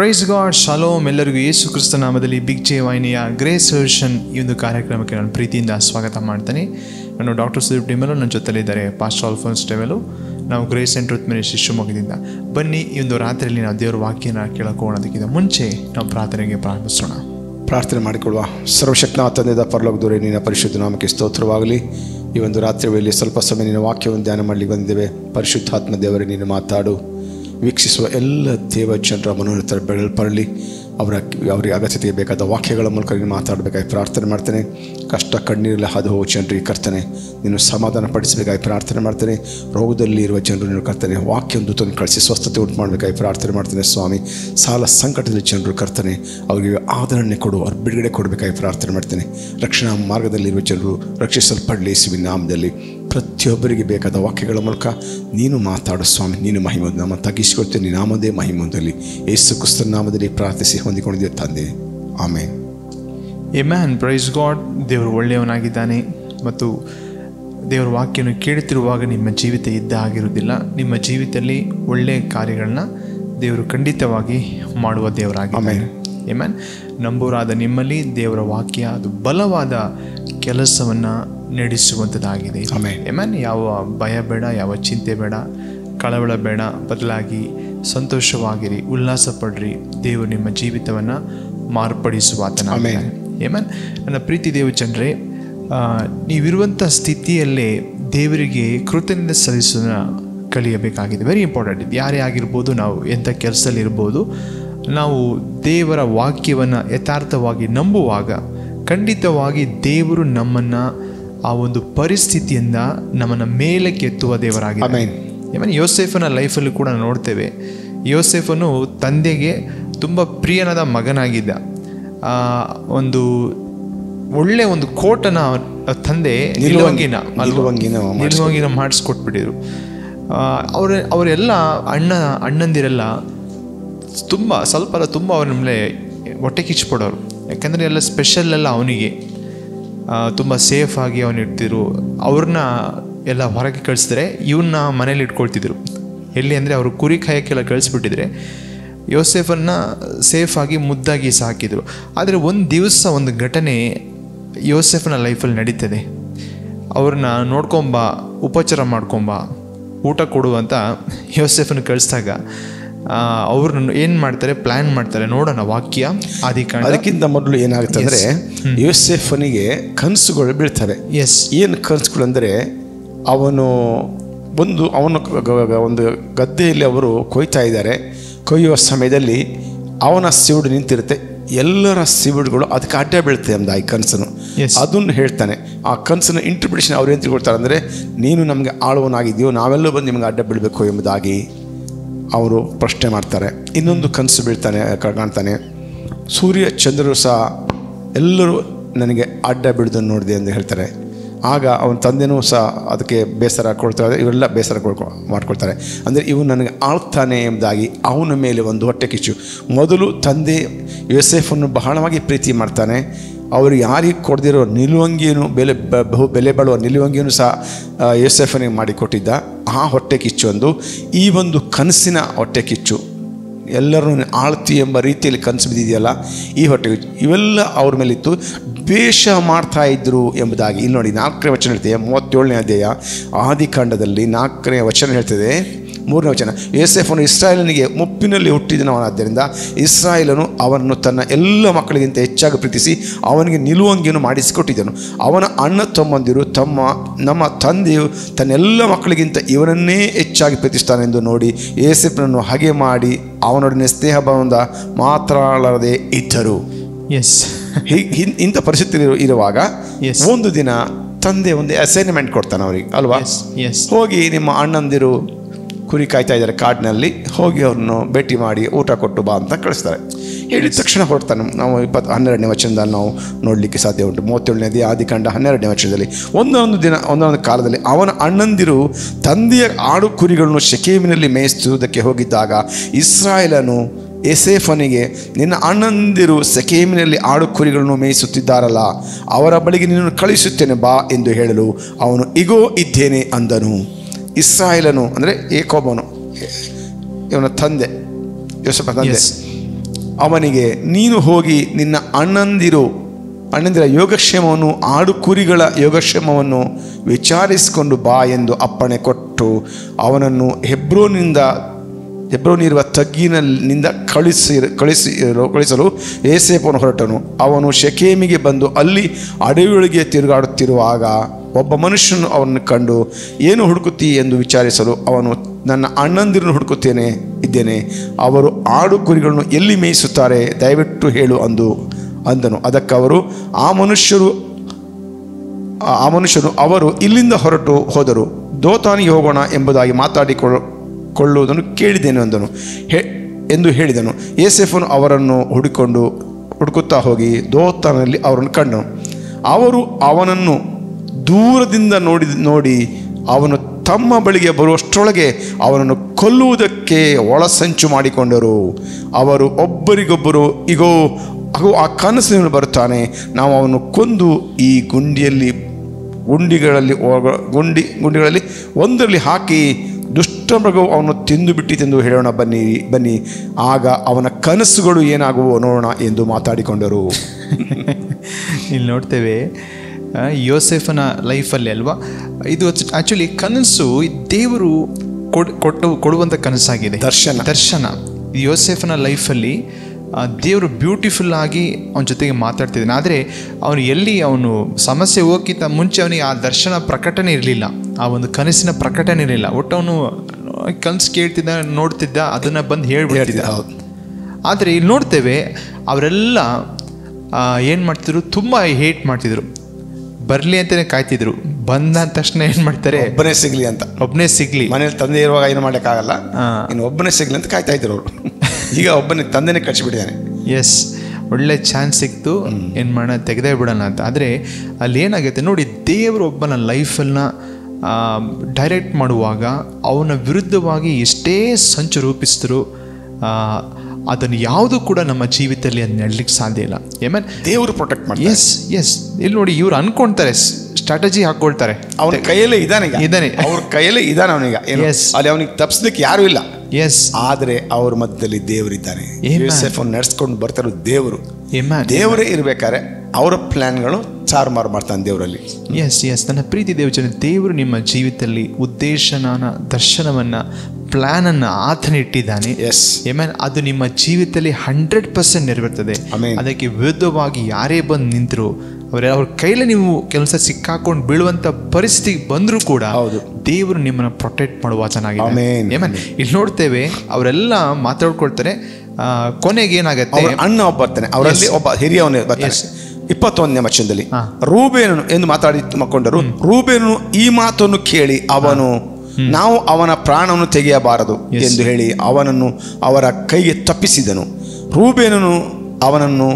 Praise God shalom ಎಲ್ಲರಿಗೂ ಯೇಸು ಕ್ರಿಸ್ತ ನಾಮದಲ್ಲಿ big J ವಾಹಿನಿಯ ಗ್ರೇಸ್ ಸೊಲ್ಯೂಷನ್ ಈ ಒಂದು ಕಾರ್ಯಕ್ರಮಕ್ಕೆ ನಾನು ಪ್ರೀತಿಯಿಂದ ಸ್ವಾಗತ ಮಾಡ್ತೇನೆ ನಾನು ಡಾಕ್ಟರ್ ಸುದೀಪ್ ಡಿಮೆಲು ನನ್ನ ಜೊತೆಲಿದ್ದಾರೆ ಪಾಸ್ಟರ್ ಆಲ್ಫೋನ್ಸ್ ಡೆವೆಲು ನಾವು ಗ್ರೇಸ್ ಸೆಂಟ್ ಟ್ರೂತ್ ಮಿನಿಸ್ಟ್ರಿ ಶಿವಮೊಗ್ಗದಿಂದ ಬನ್ನಿ ಈ ಒಂದು ರಾತ್ರಿಯಲ್ಲಿ ನಾವು ದೇವರ ವಾಕ್ಯನ ಕೇಳಕೋಣದಕ್ಕಿಂತ ಮುಂಚೆ ನಾವು ಪ್ರಾರ್ಥನೆಗೆ ಪ್ರಾರಂಭಿಸೋಣ ಪ್ರಾರ್ಥನೆ ಮಾಡಿಕೊಳ್ಳುವ ಸರ್ವಶಕ್ತನ ತಂದೆದ ಪರಲೋಕ ದೂರ ನಿನ್ನ ಪರಿಶುದ್ಧ ನಾಮಕ್ಕೆ ಸ್ತೋತ್ರವಾಗಲಿ ಈ ಒಂದು ರಾತ್ರಿ ವೇಳೆಯಲ್ಲಿ ಸ್ವಲ್ಪ ಸಮಯ ನಿನ್ನ ವಾಕ್ಯವನ್ನು ಧ್ಯಾನ ಮಾಡಲಿಕ್ಕೆ ಬಂದಿದ್ದೇವೆ ಪರಿಶುದ್ಧಾತ್ಮ ದೇವರೇ ನೀನು ಮಾತಾಡು ವೀಕ್ಷಿಸುವ ಎಲ್ಲ ದೇವ ಜನರ ಮನೋರಥ ಬೆಳಪಡಲಿ ಅವರ ಅವರಿಗೆ ಅಗತ್ಯತೆಗೆ ಬೇಕಾದ ವಾಕ್ಯಗಳ ಮೂಲಕ ನೀನು ಮಾತಾಡಬೇಕಾಗಿ ಪ್ರಾರ್ಥನೆ ಮಾಡ್ತೇನೆ ಕಷ್ಟ ಕಣ್ಣೀರೆಲ್ಲ ಹಾದು ಹೋಗೋ ಜನರಿಗೆ ಕರ್ತನೆ ನೀನು ಸಮಾಧಾನ ಪಡಿಸಬೇಕಾಗಿ ಪ್ರಾರ್ಥನೆ ಮಾಡ್ತೇನೆ ರೋಗದಲ್ಲಿ ಇರುವ ಜನರು ನೀನು ಕರ್ತನೆ ವಾಕ್ಯ ದೂತನ್ನು ಕಳಿಸಿ ಸ್ವಸ್ಥತೆ ಉಂಟು ಮಾಡಬೇಕಾಗಿ ಪ್ರಾರ್ಥನೆ ಮಾಡ್ತೇನೆ ಸ್ವಾಮಿ ಸಾಲ ಸಂಕಟದಲ್ಲಿ ಜನರು ಕರ್ತನೆ ಅವರಿಗೆ ಆದರಣೆ ಕೊಡು ಅವ್ರ ಬಿಡುಗಡೆ ಕೊಡಬೇಕಾಗಿ ಪ್ರಾರ್ಥನೆ ಮಾಡ್ತೇನೆ ರಕ್ಷಣಾ ಮಾರ್ಗದಲ್ಲಿರುವ ಜನರು ರಕ್ಷಿಸಲ್ಪಡಲಿ ಯೇಸುವಿನ ನಾಮದಲ್ಲಿ ಪ್ರತಿಯೊಬ್ಬರಿಗೆ ಬೇಕಾದ ವಾಕ್ಯಗಳ ಮೂಲಕ ನೀನು ಮಾತಾಡು ಸ್ವಾಮಿ ನೀನು ಮಹಿಮ ನಮ್ಮ ತಗ್ಗಿಸಿಕೊಳ್ತೇನೆ ನಾಮದೇ ಮಹಿಮದಲ್ಲಿ ಯೇಸು ಕ್ರಿಸ್ತನ ನಾಮದಲ್ಲಿ ಪ್ರಾರ್ಥಿಸಿ ಹೊಂದಿಕೊಂಡಿದ್ದೆ ತಂದೆ ಆಮೇಲೆ ಎ ಮ್ಯಾನ್ ಪ್ರೈಸ್ ಗಾಡ್ ದೇವರು ಒಳ್ಳೆಯವನಾಗಿದ್ದಾನೆ ಮತ್ತು ದೇವರ ವಾಕ್ಯವನ್ನು ಕೇಳುತ್ತಿರುವಾಗ ನಿಮ್ಮ ಜೀವಿತ ಇದ್ದ ಆಗಿರುವುದಿಲ್ಲ ನಿಮ್ಮ ಜೀವಿತದಲ್ಲಿ ಒಳ್ಳೆಯ ಕಾರ್ಯಗಳನ್ನ ದೇವರು ಖಂಡಿತವಾಗಿ ಮಾಡುವ ದೇವರಾಗಿದ್ದಾನೆ ಎ ಮ್ಯಾನ್ ನಂಬೋರಾದ ನಿಮ್ಮಲ್ಲಿ ದೇವರ ವಾಕ್ಯ ಅದು ಬಲವಾದ ಕೆಲಸವನ್ನು ನಡೆಸುವಂಥದ್ದಾಗಿದೆ ಆಮೆನ್. ಎಮನ್ ಯಾವ ಭಯ ಬೇಡ ಯಾವ ಚಿಂತೆ ಬೇಡ ಕಳವಳ ಬೇಡ ಬದಲಾಗಿ ಸಂತೋಷವಾಗಿರಿ ಉಲ್ಲಾಸ ಪಡ್ರಿ ದೇವರು ನಿಮ್ಮ ಜೀವಿತವನ್ನು ಮಾರ್ಪಡಿಸುವ ಆಮೆನ್. ಏಮನ್ ನನ್ನ ಪ್ರೀತಿ ದೇವ ಜನರೇ ನೀವಿರುವಂಥ ಸ್ಥಿತಿಯಲ್ಲೇ ದೇವರಿಗೆ ಕೃತಜ್ಞತೆ ಸಲ್ಲಿಸೋದನ್ನ ಕಲಿಯಬೇಕಾಗಿದೆ ವೆರಿ ಇಂಪಾರ್ಟೆಂಟ್ ಇದು ಯಾರೇ ಆಗಿರ್ಬೋದು ನಾವು ಎಂಥ ಕೆಲಸದಲ್ಲಿ ಇರ್ಬೋದು ನಾವು ದೇವರ ವಾಕ್ಯವನ್ನು ಯಥಾರ್ಥವಾಗಿ ನಂಬುವಾಗ ಖಂಡಿತವಾಗಿ ದೇವರು ನಮ್ಮನ್ನು ಆ ಒಂದು ಪರಿಸ್ಥಿತಿಯಿಂದ ನಮ್ಮನ್ನು ಮೇಲಕ್ಕೆ ಎತ್ತುವ ದೇವರಾಗಿದೆ ಆಮೆನ್. ಇವನ್ ಯೋಸೆಫನ ಲೈಫಲ್ಲಿ ಕೂಡ ನೋಡ್ತೇವೆ ಯೋಸೆಫನು ತಂದೆಗೆ ತುಂಬ ಪ್ರಿಯನಾದ ಮಗನಾಗಿದ್ದ ಆ, ಒಂದು ಒಳ್ಳೆ ಒಂದು ಕೋಟನ ತಂದೆ ನಿಲುವಂಗಿನ ಅಲ್ವಾ? ನಿಲುವಂಗಿನ ಮಾಡಿಸ್ಕೊಟ್ರು. ನಿಲುವಂಗಿನ ಮಾಡಿಸ್ಕೊಟ್ಬಿಟ್ಟಿದ್ರು ಅವರ ಅವರೆಲ್ಲ ಅಣ್ಣ ಅಣ್ಣಂದಿರೆಲ್ಲ ತುಂಬ ಸ್ವಲ್ಪ ಅಲ್ಲ ತುಂಬ ಅವ್ರ ಮೇಲೆ ಹೊಟ್ಟೆ ಕಿಚ್ಚಿಪಡೋರು ಯಾಕಂದರೆ ಎಲ್ಲ ಸ್ಪೆಷಲ್ ಎಲ್ಲ ಅವನಿಗೆ ತುಂಬ ಸೇಫ್ ಆಗಿ ಅವನು ಇಡ್ತಿದ್ರು ಅವ್ರನ್ನ ಎಲ್ಲ ಹೊರಗೆ ಕಳಿಸಿದ್ರೆ ಇವನ್ನ ಮನೇಲಿ ಇಟ್ಕೊಳ್ತಿದ್ರು ಎಲ್ಲಿ ಅಂದರೆ ಅವರು ಕುರಿ ಕಾಯಕ್ಕೆಲ್ಲ ಕಳಿಸ್ಬಿಟ್ಟಿದ್ರೆ ಯೋಸೆಫನ್ನ ಸೇಫಾಗಿ ಮುದ್ದಾಗಿ ಸಾಕಿದ್ರು ಆದರೆ ಒಂದು ದಿವಸ ಒಂದು ಘಟನೆ ಯೋಸೆಫನ ಲೈಫಲ್ಲಿ ನಡೀತದೆ ಅವ್ರನ್ನ ನೋಡ್ಕೊಂಬ ಉಪಚಾರ ಮಾಡ್ಕೊಂಬ ಊಟ ಕೊಡು ಅಂತ ಯೋಸೆಫನ ಕಳಿಸಿದಾಗ ಅವ್ರನ್ನ ಏನು ಮಾಡ್ತಾರೆ ಪ್ಲ್ಯಾನ್ ಮಾಡ್ತಾರೆ ನೋಡೋಣ ವಾಕ್ಯ ಆದಿಕಾಂಡ ಅದಕ್ಕಿಂತ ಮೊದಲು ಏನಾಗುತ್ತೆ ಅಂದರೆ ಯೋಸೆಫನಿಗೆ ಕನಸುಗಳು ಬೀಳ್ತವೆ ಎಸ್ ಏನು ಕನಸುಗಳು ಅಂದರೆ ಅವನು ಒಂದು ಅವನು ಗ- ಗ- ಗ- ಒಂದು ಗದ್ದೆಯಲ್ಲಿ ಅವರು ಕೊಯ್ತಾ ಇದ್ದಾರೆ ಕೊಯ್ಯುವ ಸಮಯದಲ್ಲಿ ಅವನ ಸಿವುಡು ನಿಂತಿರುತ್ತೆ ಎಲ್ಲರ ಸಿವುಡುಗಳು ಅದಕ್ಕೆ ಅಡ್ಡ ಬೀಳುತ್ತೆ ಅಂದ ಈ ಕನಸನ್ನು Yes. ಅದನ್ನು ಹೇಳ್ತಾನೆ ಆ ಕನಸನ್ನು ಇಂಟರ್ಪ್ರಿಟೇಷನ್ ಅವ್ರು ಏನು ತಿಳ್ಕೊಳ್ತಾರೆ ಅಂದರೆ ನೀನು ನಮಗೆ ಆಳುವನಾಗಿದ್ದೀಯೋ ನಾವೆಲ್ಲೂ ಬಂದು ನಿಮಗೆ ಅಡ್ಡ ಬೀಳಬೇಕು ಎಂಬುದಾಗಿ ಅವರು ಪ್ರಶ್ನೆ ಮಾಡ್ತಾರೆ ಇನ್ನೊಂದು ಕನಸು ಬೀಳ್ತಾನೆ ಕ- ಕಾಣ್ತಾನೆ ಸೂರ್ಯ ಚಂದ್ರರು ಸಹ ಎಲ್ಲರೂ ನನಗೆ ಅಡ್ಡ ಬೀಳ್ದನ್ನು ನೋಡಿದೆ ಎಂದು ಹೇಳ್ತಾರೆ ಆಗ ಅವನ ತಂದೆನೂ ಸಹ ಅದಕ್ಕೆ ಬೇಸರ ಕೊಡ್ತಾರೆ ಇವೆಲ್ಲ ಬೇಸರ ಕೊಡ್ಕೊ ಮಾಡ್ಕೊಳ್ತಾರೆ ಅಂದರೆ ಇವನು ನನಗೆ ಆಳ್ತಾನೆ ಎಂಬುದಾಗಿ ಅವನ ಮೇಲೆ ಒಂದು ಹೊಟ್ಟೆ ಕಿಚ್ಚು ಮೊದಲು ತಂದೆ ಯೋಸೆಫನ್ನು ಬಹಳವಾಗಿ ಪ್ರೀತಿ ಮಾಡ್ತಾನೆ ಅವರು ಯಾರಿಗೆ ಕೊಡದಿರೋ ನಿಲುವಂಗಿಯನ್ನು ಬೆಲೆ ಬ- ಬಹು ಬೆಲೆ ಬಾಳುವ ನಿಲುವಂಗಿಯನ್ನು ಸಹ ಆ, ಯೋಸೆಫನಿಗೆ ಮಾಡಿಕೊಟ್ಟಿದ್ದ ಆ ಹೊಟ್ಟೆ ಕಿಚ್ಚು ಒಂದು ಈ ಒಂದು ಕನಸಿನ ಹೊಟ್ಟೆ ಕಿಚ್ಚು ಎಲ್ಲರೂ ಆಳ್ತಿ ಎಂಬ ರೀತಿಯಲ್ಲಿ ಕನಸು ಬಿದ್ದಿದೆಯಲ್ಲ ಈ ಹೊಟ್ಟೆ ಕಿಚ್ಚು ಇವೆಲ್ಲ ಅವ್ರ ಮೇಲಿತ್ತು ದ್ವೇಷ ಮಾಡ್ತಾ ಇದ್ರು ಎಂಬುದಾಗಿ ಇಲ್ಲಿ ನೋಡಿ ನಾಲ್ಕನೇ ವಚನ ಹೇಳ್ತೇವೆ ಮೂವತ್ತೇಳನೇ ಅಧ್ಯಾಯ ಆದಿಕಾಂಡದಲ್ಲಿ ನಾಲ್ಕನೇ ವಚನ ಹೇಳ್ತದೆ ಮೂರನೇ ವಚನ ಯೋಸೆಫನು ಇಸ್ರಾಯೇಲನಿಗೆ ಮುಪ್ಪಿನಲ್ಲಿ ಹುಟ್ಟಿದನವನಾದ್ದರಿಂದ ಇಸ್ರಾಯೇಲನು ಅವನನ್ನು ತನ್ನ ಎಲ್ಲ ಮಕ್ಕಳಿಗಿಂತ ಹೆಚ್ಚಾಗಿ ಪ್ರೀತಿಸಿ ಅವನಿಗೆ ನಿಲುವಂಗಿಯನ್ನು ಮಾಡಿಸಿಕೊಟ್ಟಿದ್ದನು ಅವನ ಅಣ್ಣ ತಮ್ಮಂದಿರು ತಮ್ಮ ನಮ್ಮ ತಂದೆಯು ತನ್ನೆಲ್ಲ ಮಕ್ಕಳಿಗಿಂತ ಇವನನ್ನೇ ಹೆಚ್ಚಾಗಿ ಪ್ರೀತಿಸ್ತಾನೆಂದು ನೋಡಿ ಏಸೆಫನನ್ನು ಹಾಗೆ ಮಾಡಿ ಅವನೊಡನೆ ಸ್ನೇಹ ಭಾವದಿಂದ ಮಾತಾಡದೆ ಇದ್ದರು ಎಸ್ ಹೀ- ಹಿನ್- ಇಂಥ ಪರಿಸ್ಥಿತಿ ಇರು- ಇರುವಾಗ Yes. ಒಂದು ದಿನ ತಂದೆ ಒಂದು ಅಸೈನ್ಮೆಂಟ್ ಕೊಡ್ತಾನೆ ಅವರಿಗೆ ಅಲ್ವಾ ಎಸ್ ಎಸ್ ಹೋಗಿ ನಿಮ್ಮ ಅಣ್ಣಂದಿರು ಕುರಿ ಕಾಯ್ತಾ ಇದ್ದಾರೆ ಕಾಡಿನಲ್ಲಿ ಹೋಗಿ ಅವ್ರನ್ನು ಭೇಟಿ ಮಾಡಿ ಊಟ ಕೊಟ್ಟು ಬಾ ಅಂತ ಕಳಿಸ್ತಾರೆ ಹೇಳಿದ ತಕ್ಷಣ ಹೊರಡ್ತಾನೆ ನಾವು ಇಪ್ಪತ್ತು ಹನ್ನೆರಡನೇ ವಚನದಲ್ಲಿ ನಾವು ನೋಡಲಿಕ್ಕೆ ಸಾಧ್ಯ ಉಂಟು ಮೂವತ್ತೇಳನೇದೇ ಆದಿಕಾಂಡ ಹನ್ನೆರಡನೇ ವಚನದಲ್ಲಿ ಒಂದೊಂದು ದಿನ ಒಂದೊಂದು ಕಾಲದಲ್ಲಿ ಅವನ ಅಣ್ಣಂದಿರು ತಂದೆಯ ಆಡು ಕುರಿಗಳನ್ನು ಶೆಕೇಮಿನಲ್ಲಿ ಮೇಯಿಸುವುದಕ್ಕೆ ಹೋಗಿದ್ದಾಗ ಇಸ್ರಾಯೇಲನು ಎಸೇಫನಿಗೆ ನಿನ್ನ ಅಣ್ಣಂದಿರು ಸೆಕೇಮಿನಲ್ಲಿ ಆಡು ಕುರಿಗಳನ್ನು ಮೇಯಿಸುತ್ತಿದ್ದಾರಲ್ಲ ಅವರ ಬಳಿಗೆ ನಿನ್ನನ್ನು ಕಳಿಸುತ್ತೇನೆ ಬಾ ಎಂದು ಹೇಳಲು ಅವನು ಇಗೋ ಇದ್ದೇನೆ ಅಂದನು ಇಸ್ರಾಯೇಲನು ಅಂದರೆ ಏಕೋಬನು ಇವನ ತಂದೆ ಯೋಸಫ ತಂದೆ Yes. ಅವನಿಗೆ ನೀನು ಹೋಗಿ ನಿನ್ನ ಅಣ್ಣಂದಿರು ಅಣ್ಣಂದಿರ ಯೋಗಕ್ಷೇಮವನ್ನು ಆಡು ಕುರಿಗಳ ಯೋಗಕ್ಷೇಮವನ್ನು ವಿಚಾರಿಸಿಕೊಂಡು ಬಾ ಎಂದು ಅಪ್ಪಣೆ ಕೊಟ್ಟು ಅವನನ್ನು ಹೆಬ್ರೋನಿಂದ ಹೆಬ್ರೋನಿರುವ ತಗ್ಗಿನಲ್ಲಿಂದ ಕಳಿಸಿ ಕಳಿಸಿ ಕಳಿಸಲು ಏಸೇಪನು ಹೊರಟನು ಅವನು ಶೆಕೇಮಿಗೆ ಬಂದು ಅಲ್ಲಿ ಅಡವಿಯೊಳಗೆ ತಿರುಗಾಡುತ್ತಿರುವಾಗ ಒಬ್ಬ ಮನುಷ್ಯನು ಅವನನ್ನು ಕಂಡು ಏನು ಹುಡುಕುತ್ತಿ ಎಂದು ವಿಚಾರಿಸಲು ಅವನು ನನ್ನ ಅಣ್ಣಂದಿರನ್ನು ಹುಡುಕುತ್ತೇನೆ ಇದ್ದೇನೆ ಅವರು ಆಡು ಕುರಿಗಳನ್ನು ಎಲ್ಲಿ ಮೇಯಿಸುತ್ತಾರೆ ದಯವಿಟ್ಟು ಹೇಳು ಅಂದು ಅಂದನು ಅದಕ್ಕೆ ಅವರು ಆ ಮನುಷ್ಯರು ಆ- ಆ ಮನುಷ್ಯನು ಅವರು ಇಲ್ಲಿಂದ ಹೊರಟು ಹೋದರು ದೋತಾನಿಗೆ ಹೋಗೋಣ ಎಂಬುದಾಗಿ ಮಾತಾಡಿಕೊಳ್ಳ ಕೊಳ್ಳುವುದನ್ನು ಕೇಳಿದ್ದೇನೆ ಅಂದನು ಹೆ ಎಂದು ಹೇಳಿದನು ಏಸೆಫನು ಅವರನ್ನು ಹುಡುಕೊಂಡು ಹುಡುಕುತ್ತಾ ಹೋಗಿ ದೋತಾನಲ್ಲಿ ಅವರನ್ನು ಕಂಡನು ಅವರು ಅವನನ್ನು ದೂರದಿಂದ ನೋಡಿ ನೋಡಿ ಅವನು ತಮ್ಮ ಬಳಿಗೆ ಬರುವಷ್ಟರೊಳಗೆ ಅವನನ್ನು ಕೊಲ್ಲುವುದಕ್ಕೆ ಒಳಸಂಚು ಮಾಡಿಕೊಂಡರು ಅವರು ಒಬ್ಬರಿಗೊಬ್ಬರು ಇಗೋ ಅಗೋ ಆ ಕನಸಿನಲ್ಲಿ ಬರುತ್ತಾನೆ ನಾವು ಅವನು ಕೊಂದು ಈ ಗುಂಡಿಯಲ್ಲಿ ಗುಂಡಿಗಳಲ್ಲಿ ಒಳ- ಗುಂಡಿ ಗುಂಡಿಗಳಲ್ಲಿ ಒಂದರಲ್ಲಿ ಹಾಕಿ ದುಷ್ಟಮೃಗವು ಅವನು ತಿಂದು ಬಿಟ್ಟಿತೆಂದು ಹೇಳೋಣ ಬನ್ನಿ ಬನ್ನಿ ಆಗ ಅವನ ಕನಸುಗಳು ಏನಾಗುವೋ ನೋಡೋಣ ಎಂದು ಮಾತಾಡಿಕೊಂಡರು ಇಲ್ಲಿ ನೋಡ್ತೇವೆ ಆ, ಯೋಸೆಫನ ಲೈಫಲ್ಲಿ ಅಲ್ವಾ ಇದು ಆ್ಯಕ್ಚುಲಿ ಕನಸು ದೇವರು ಕೊಡ್ ಕೊಟ್ಟು ಕೊಡುವಂಥ ಕನಸಾಗಿದೆ ದರ್ಶನ. ದರ್ಶನ ಯೋಸೆಫನ ಲೈಫಲ್ಲಿ ಆ, ದೇವರು ಬ್ಯೂಟಿಫುಲ್ ಆಗಿ ಅವನ ಜೊತೆಗೆ ಮಾತಾಡ್ತಿದ್ದಾನೆ ಆದರೆ ಅವನು ಎಲ್ಲಿ ಅವನು ಸಮಸ್ಯೆ ಹೋಗಿದ್ದ ಮುಂಚೆ ಅವನಿಗೆ ಆ ದರ್ಶನ ಪ್ರಕಟಣೆ ಇರಲಿಲ್ಲ ಆ ಒಂದು ಕನಸಿನ ಪ್ರಕಟಣೆ ಇರಲಿಲ್ಲ ಒಟ್ಟು ಅವನು ಕನಸು ಕೇಳ್ತಿದ್ದ ನೋಡ್ತಿದ್ದ ಅದನ್ನು ಬಂದು ಹೇಳ್ಬಿಡ್ತಿದ್ದ ಹೌದು. ಆದರೆ ಇಲ್ಲಿ ನೋಡ್ತೇವೆ ಅವರೆಲ್ಲ ಏನು ಮಾಡ್ತಿದ್ರು ತುಂಬ ಹೇಟ್ ಮಾಡ್ತಿದ್ರು ಬರಲಿ ಅಂತಲೇ ಕಾಯ್ತಿದ್ರು ಬಂದ ತಕ್ಷಣ ಏನು ಮಾಡ್ತಾರೆ ಒಬ್ಬನೇ ಸಿಗ್ಲಿ ಅಂತ ಒಬ್ಬನೇ ಸಿಗ್ಲಿ ಮನೇಲಿ ತಂದೆ ಇರುವಾಗ ಏನು ಮಾಡೋಕ್ಕಾಗಲ್ಲ ಹಾ. ಇನ್ನು ಒಬ್ಬನೇ ಸಿಗ್ಲಿ ಅಂತ ಕಾಯ್ತಾ ಇದ್ರು ಅವರು ಈಗ ಒಬ್ಬನೇ ತಂದೆನೇ ಕಳಿಸಿಬಿಟ್ಟಿದ್ದಾನೆ ಎಸ್ ಒಳ್ಳೆ ಚಾನ್ಸ್ ಸಿಕ್ತು ಏನು ಮಾಡೋಣ ತೆಗೆದೇ ಬಿಡೋಣ ಅಂತ ಆದರೆ ಅಲ್ಲಿ ಏನಾಗುತ್ತೆ ನೋಡಿ ದೇವರು ಒಬ್ಬನ ಲೈಫನ್ನ ಡೈರೆಕ್ಟ್ ಮಾಡುವಾಗ ಅವನ ವಿರುದ್ಧವಾಗಿ ಎಷ್ಟೇ ಸಂಚು ರೂಪಿಸಿದ್ರು ಆ, ಅದನ್ನು ಯಾವುದೂ ಕೂಡ ನಮ್ಮ ಜೀವಿತದಲ್ಲಿ ಅದು ನಡಲಿಕ್ಕೆ ಸಾಧ್ಯ ಇಲ್ಲ ಏಮನ್ ದೇವರು ಪ್ರೊಟೆಕ್ಟ್ ಮಾಡ್ತಾರೆ ಎಸ್ ಎಸ್ ಇಲ್ಲಿ ನೋಡಿ ಇವ್ರು ಅನ್ಕೊಳ್ತಾರೆ ಸ್ಟ್ರಾಟಜಿ ಹಾಕ್ಕೊಳ್ತಾರೆ ಅವನ ಕೈಯಲ್ಲೇ ಇದ್ದಾನೆ ಈಗ ಇದ್ದಾನೆ. ಅವ್ರ ಕೈಯಲ್ಲೇ ಇದ್ದಾನೆ ಅವನೀಗ ಏನು Yes. ಅಲ್ಲಿ ಅವನಿಗೆ ತಪ್ಪಿಸ್ಲಿಕ್ಕೆ ಯಾರೂ ಇಲ್ಲ ಎಸ್ ಆದರೆ ಅವ್ರ ಮಧ್ಯದಲ್ಲಿ ದೇವರಿದ್ದಾನೆ Amen. ಯೂಸೆಫ್ ನಡೆಸ್ಕೊಂಡು ಬರ್ತಾರೋ ದೇವರು ಏಮನ್ ದೇವರೇ ಇರ್ಬೇಕಾದ್ರೆ ಅವರ ಪ್ಲಾನ್ಗಳು ಚಾರ್ಮಾರು ಮಾಡ್ತಾನೆ ದೇವರಲ್ಲಿ ಎಸ್ ಎಸ್ ನನ್ನ ಪ್ರೀತಿ ದೇವಜನ ದೇವರು ನಿಮ್ಮ ಜೀವಿತದಲ್ಲಿ ಉದ್ದೇಶನ ದರ್ಶನವನ್ನು ಪ್ಲ್ಯಾನನ್ನು ಆತನ ಇಟ್ಟಿದ್ದಾನೆ ಎಸ್ ಏಮನ್ ಅದು ನಿಮ್ಮ ಜೀವಿತದಲ್ಲಿ ಹಂಡ್ರೆಡ್ ಪರ್ಸೆಂಟ್ ನೆರವೇರ್ತದೆ Amen. ಅದಕ್ಕೆ ವಿರುದ್ಧವಾಗಿ ಯಾರೇ ಬಂದು ನಿಂತರು ಅವರ ಅವ್ರ ಕೈಲಿ ನೀವು ಕೆಲಸ ಸಿಕ್ಕಾಕೊಂಡು ಬೀಳುವಂತ ಪರಿಸ್ಥಿತಿ ಬಂದರೂ ಕೂಡ ಹೌದು. ದೇವರು ನಿಮ್ಮನ್ನ ಪ್ರೊಟೆಕ್ಟ್ ಮಾಡುವ Amen. ಚೆನ್ನಾಗಿದೆ ಏಮನ್ ಇಲ್ಲಿ ನೋಡ್ತೇವೆ ಅವರೆಲ್ಲ ಮಾತಾಡ್ಕೊಳ್ತಾರೆ ಆ, ಕೊನೆಗೆ ಏನಾಗತ್ತೆ ಅವ್ರ ಅಣ್ಣ ಒಬ್ಬ ಬರ್ತಾನೆ ಅವರಲ್ಲಿ ಒಬ್ಬ ಹಿರಿಯವನೇ ಬರ್ತಾನೆ ಇಪ್ಪತ್ತೊಂದನೇ ವಚನದಲ್ಲಿ ಹಾ. ರೂಬೇನನು ಎಂದು ಮಾತಾಡಿ ಮಕ್ಕೊಂಡರು ರೂಬೇನು ಈ ಮಾತನ್ನು ಕೇಳಿ ಅವನು ನಾವು ಅವನ ಪ್ರಾಣವನ್ನು ತೆಗೆಯಬಾರದು ಎಂದು ಹೇಳಿ ಅವನನ್ನು ಅವರ ಕೈಗೆ ತಪ್ಪಿಸಿದನು ರೂಬೇನನು ಅವನನ್ನು